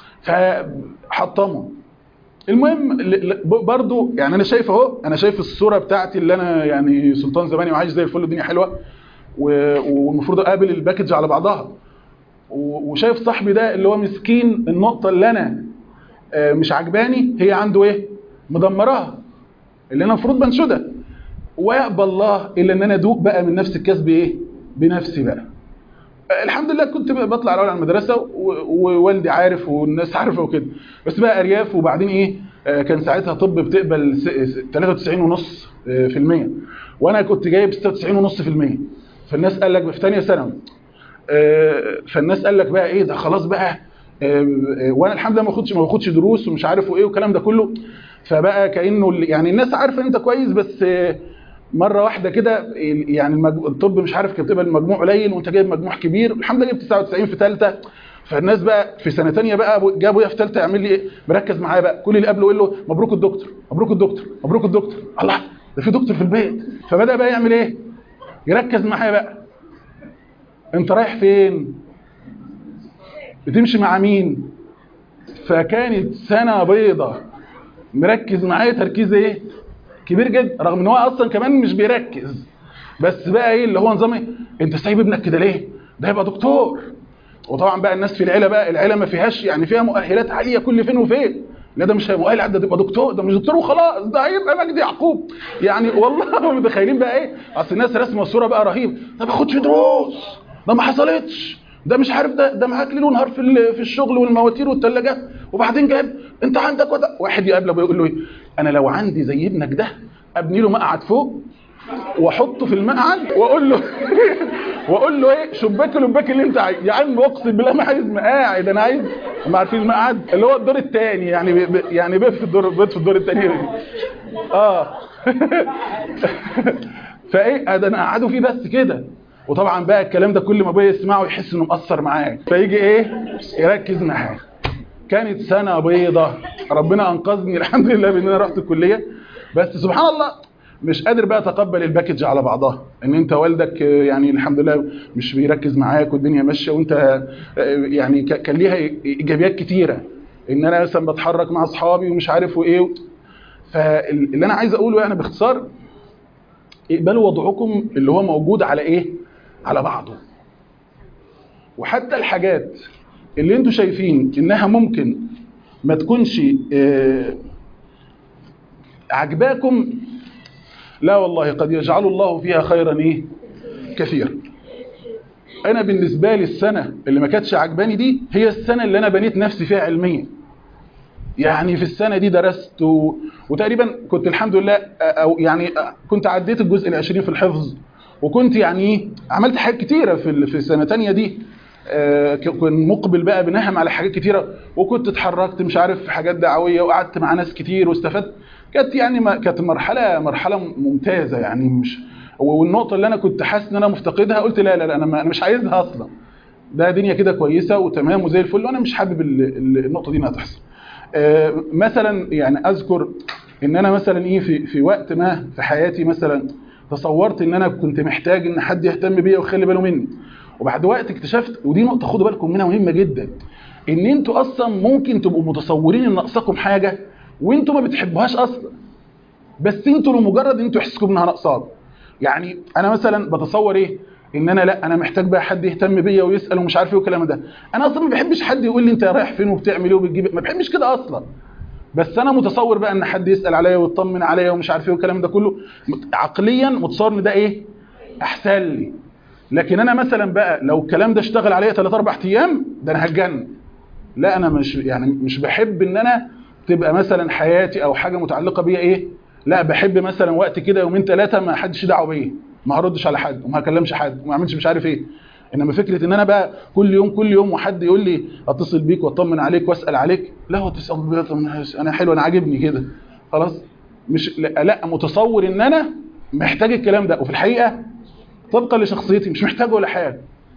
فحطمه المهم ل- ل- برضو يعني انا شايف اهو انا شايف الصوره بتاعتي اللي انا يعني سلطان زماني وعايش زي الفل الدنيا حلوه و- والمفروض اقابل الباكج على بعضها و- وشايف صاحبي ده اللي هو مسكين النقطه اللي انا آه، مش عجباني هي عنده ايه مدمراها اللي انا المفروض بنشدها ويقبل الله الا ان انا ادوق بقى من نفس الكسب ايه بنفسي بقى آه، الحمد لله كنت بقى بطلع الاول على المدرسه و- ووالدي عارف والناس عارفه وكده بس بقى ارياف وبعدين ايه آه، كان ساعتها طب بتقبل س- س- 93 ونص آه، في المية وانا كنت جايب 96 ونص في المية فالناس قال لك في ثانيه ثانوي آه، فالناس قال لك بقى ايه ده خلاص بقى آه، آه، وانا الحمد لله ما باخدش ما باخدش دروس ومش عارف وايه والكلام ده كله فبقى كانه ال- يعني الناس عارفه ان انت كويس بس آه، مره واحده كده ال- يعني المج- الطب مش عارف كانت بتبقى المجموع قليل وانت جايب مجموع كبير الحمد لله جبت 99 في ثالثه فالناس بقى في سنه ثانيه بقى أبو- جابوا ابويا في ثالثه يعمل لي ايه مركز معايا بقى كل اللي قبله يقول له مبروك الدكتور مبروك الدكتور مبروك الدكتور الله ده في دكتور في البيت فبدا بقى يعمل ايه يركز معايا بقى انت رايح فين بتمشي مع مين فكانت سنه بيضة مركز معايا تركيز ايه كبير جدا رغم ان هو اصلا كمان مش بيركز بس بقى ايه اللي هو نظام ايه انت سايب ابنك كده ليه ده يبقى دكتور وطبعا بقى الناس في العيله بقى العيله ما فيهاش يعني فيها مؤهلات عاليه كل فين وفين لا ده مش مؤهل عدى تبقى دكتور ده مش دكتور وخلاص ده هيبقى مجدي يعقوب يعني والله متخيلين بقى ايه اصل الناس رسمه صوره بقى رهيب ده ما باخدش دروس ده ما حصلتش ده مش عارف ده ده معاك ليل ونهار في ال- في الشغل والمواتير والثلاجات وبعدين جايب انت عندك وده واحد يقابله ابويا يقول له ايه انا لو عندي زي ابنك ده ابني له مقعد فوق واحطه في المقعد واقول له واقول له ايه شباك لباك اللي انت عايز يا عم اقسم بالله ما عايز مقاعد انا عايز هم عارفين المقعد اللي هو الدور الثاني يعني ب... ب- يعني بيت في الدور بيت في الدور الثاني اه فايه ده انا قعدوا فيه بس كده وطبعا بقى الكلام ده كل ما ابويا يسمعه يحس انه مأثر معاه فيجي ايه يركز معاه كانت سنه بيضة ربنا انقذني الحمد لله بان انا رحت الكليه بس سبحان الله مش قادر بقى اتقبل الباكج على بعضها ان انت والدك آه، يعني الحمد لله مش بيركز معاك والدنيا ماشيه وانت آه، يعني ك- كان ليها ايجابيات كتيره ان انا مثلا بتحرك مع اصحابي ومش عارف وايه فاللي انا عايز اقوله يعني باختصار اقبلوا وضعكم اللي هو موجود على ايه على بعضه وحتى الحاجات اللي انتوا شايفين انها ممكن ما تكونش آه، عجباكم لا والله قد يجعل الله فيها خيرا ايه كثيرا انا بالنسبه لي السنه اللي ما كانتش عجباني دي هي السنه اللي انا بنيت نفسي فيها علميا يعني في السنه دي درست و... وتقريبا كنت الحمد لله او يعني كنت عديت الجزء العشرين في الحفظ وكنت يعني عملت حاجات كتيره في ال- في السنه تانية دي آه، ك- كنت مقبل بقى بنهم على حاجات كتيره وكنت اتحركت مش عارف في حاجات دعويه وقعدت مع ناس كتير واستفدت كانت يعني ما- كانت مرحله مرحله ممتازه يعني مش والنقطه اللي انا كنت حاسس ان انا مفتقدها قلت لا لا لا انا ما- أنا مش عايزها اصلا ده دنيا كده كويسه وتمام وزي الفل وانا مش حابب ال- ال- النقطه دي انها تحصل آه، مثلا يعني اذكر ان انا مثلا ايه في في وقت ما في حياتي مثلا تصورت ان انا كنت محتاج ان حد يهتم بيا ويخلي باله مني وبعد وقت اكتشفت ودي نقطه خدوا بالكم منها مهمه جدا ان انتوا اصلا ممكن تبقوا متصورين ان ناقصاكم حاجه وانتوا ما بتحبوهاش اصلا بس انتوا لمجرد ان انتوا يحسكم انها ناقصاكم يعني انا مثلا بتصور ايه ان انا لا انا محتاج بقى حد يهتم بيا ويسال ومش عارف ايه والكلام ده انا اصلا ما بحبش حد يقول لي انت رايح فين وبتعمل ايه وبتجيب ما بحبش كده اصلا بس انا متصور بقى ان حد يسال عليا ويطمن عليا ومش عارف ايه والكلام ده كله عقليا متصور ان ده ايه احسن لي لكن انا مثلا بقى لو الكلام ده اشتغل عليا 3 4 ايام ده انا هتجنن لا انا مش يعني مش بحب ان انا تبقى مثلا حياتي او حاجه متعلقه بيا ايه لا بحب مثلا وقت كده يومين ثلاثه ما حدش دعوه بيا ما هردش على حد وما هكلمش حد وما اعملش مش عارف ايه انما فكره ان انا بقى كل يوم كل يوم وحد يقول لي اتصل بيك واطمن عليك واسال عليك لا هو تسال بيا طب انا حلو انا عاجبني كده خلاص مش لا, لا متصور ان انا محتاج الكلام ده وفي الحقيقه طبقا لشخصيتي مش محتاجه ولا حاجه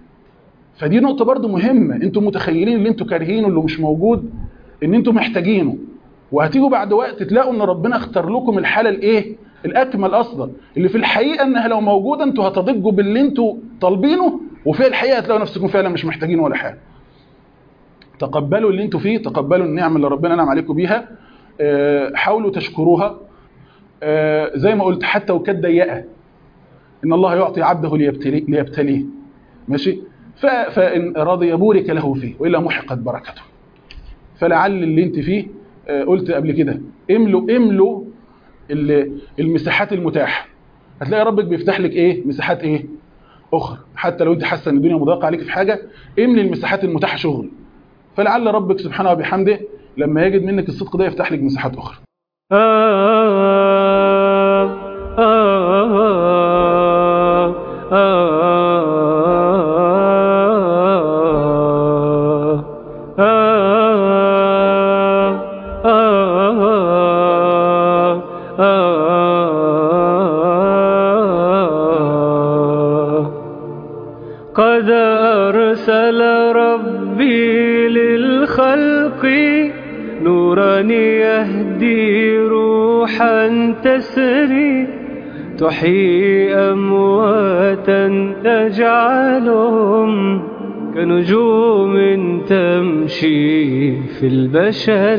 فدي نقطه برضو مهمه انتم متخيلين اللي انتم كارهينه اللي مش موجود ان انتم محتاجينه وهتيجوا بعد وقت تلاقوا ان ربنا اختار لكم الحاله الايه الاكمل اصلا اللي في الحقيقه انها لو موجوده انتوا هتضجوا باللي انتوا طالبينه وفي الحقيقه هتلاقوا نفسكم فعلا مش محتاجين ولا حاجه تقبلوا اللي انتوا فيه تقبلوا النعم اللي ربنا انعم عليكم بيها آه، حاولوا تشكروها آه، زي ما قلت حتى وكانت ضيقه ان الله يعطي عبده ليبتلي ليبتليه ماشي ف- فان رضي بورك له فيه والا محقت بركته فلعل اللي انت فيه آه، قلت قبل كده املوا املوا ال- المساحات المتاحه هتلاقي ربك بيفتح لك ايه مساحات ايه اخرى حتى لو انت حاسه ان الدنيا مضايقه عليك في حاجه املي المساحات المتاحه شغل فلعل ربك سبحانه وبحمده لما يجد منك الصدق ده يفتح لك مساحات اخرى قد أرسل ربي للخلق نورا يهدي روحا تسري تحيي أمواتا تجعلهم كنجوم تمشي في البشر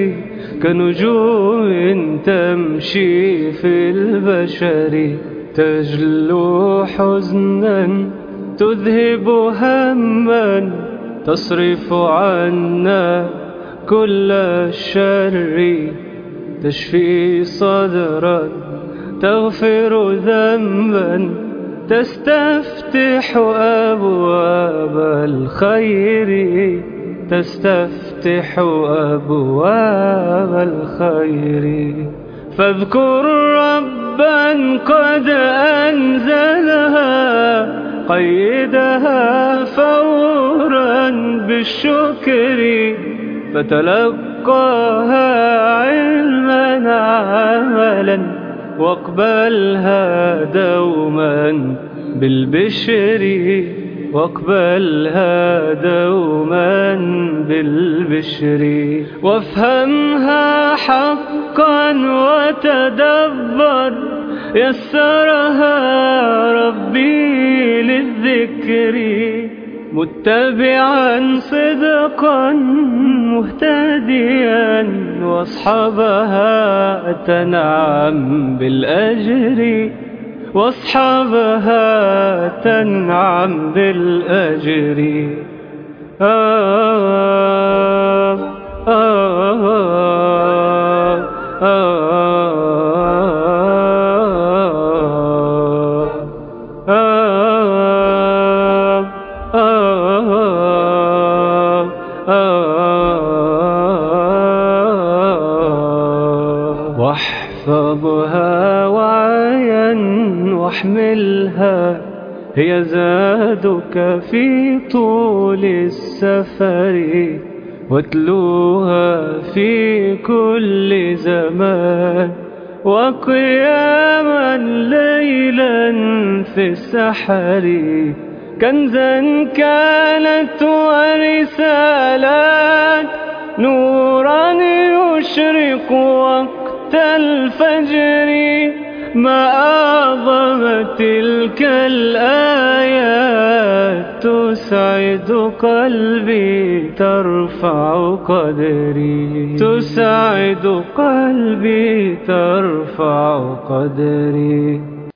كنجوم تمشي في البشر تجلو حزنا تذهب هما تصرف عنا كل الشر تشفي صدرا تغفر ذنبا تستفتح أبواب الخير تستفتح أبواب الخير فاذكر ربا قد أنزلها قيدها فورا بالشكر فتلقاها علما عملا واقبلها دوما بالبشر واقبلها دوما بالبشر وافهمها حقا وتدبر يسرها ربي للذكر متبعا صدقا مهتديا واصحابها تنعم بالاجر واصحابها تنعم بالاجر آه آه آه واحفظها وعيا واحملها هي زادك في طول السفر واتلوها في كل زمان وقياما ليلا في السحر كنزا كانت ورسالات نورا يشرق وقت الفجر ما أعظم تلك الآيات تسعد قلبي ترفع قدري تسعد قلبي ترفع قدري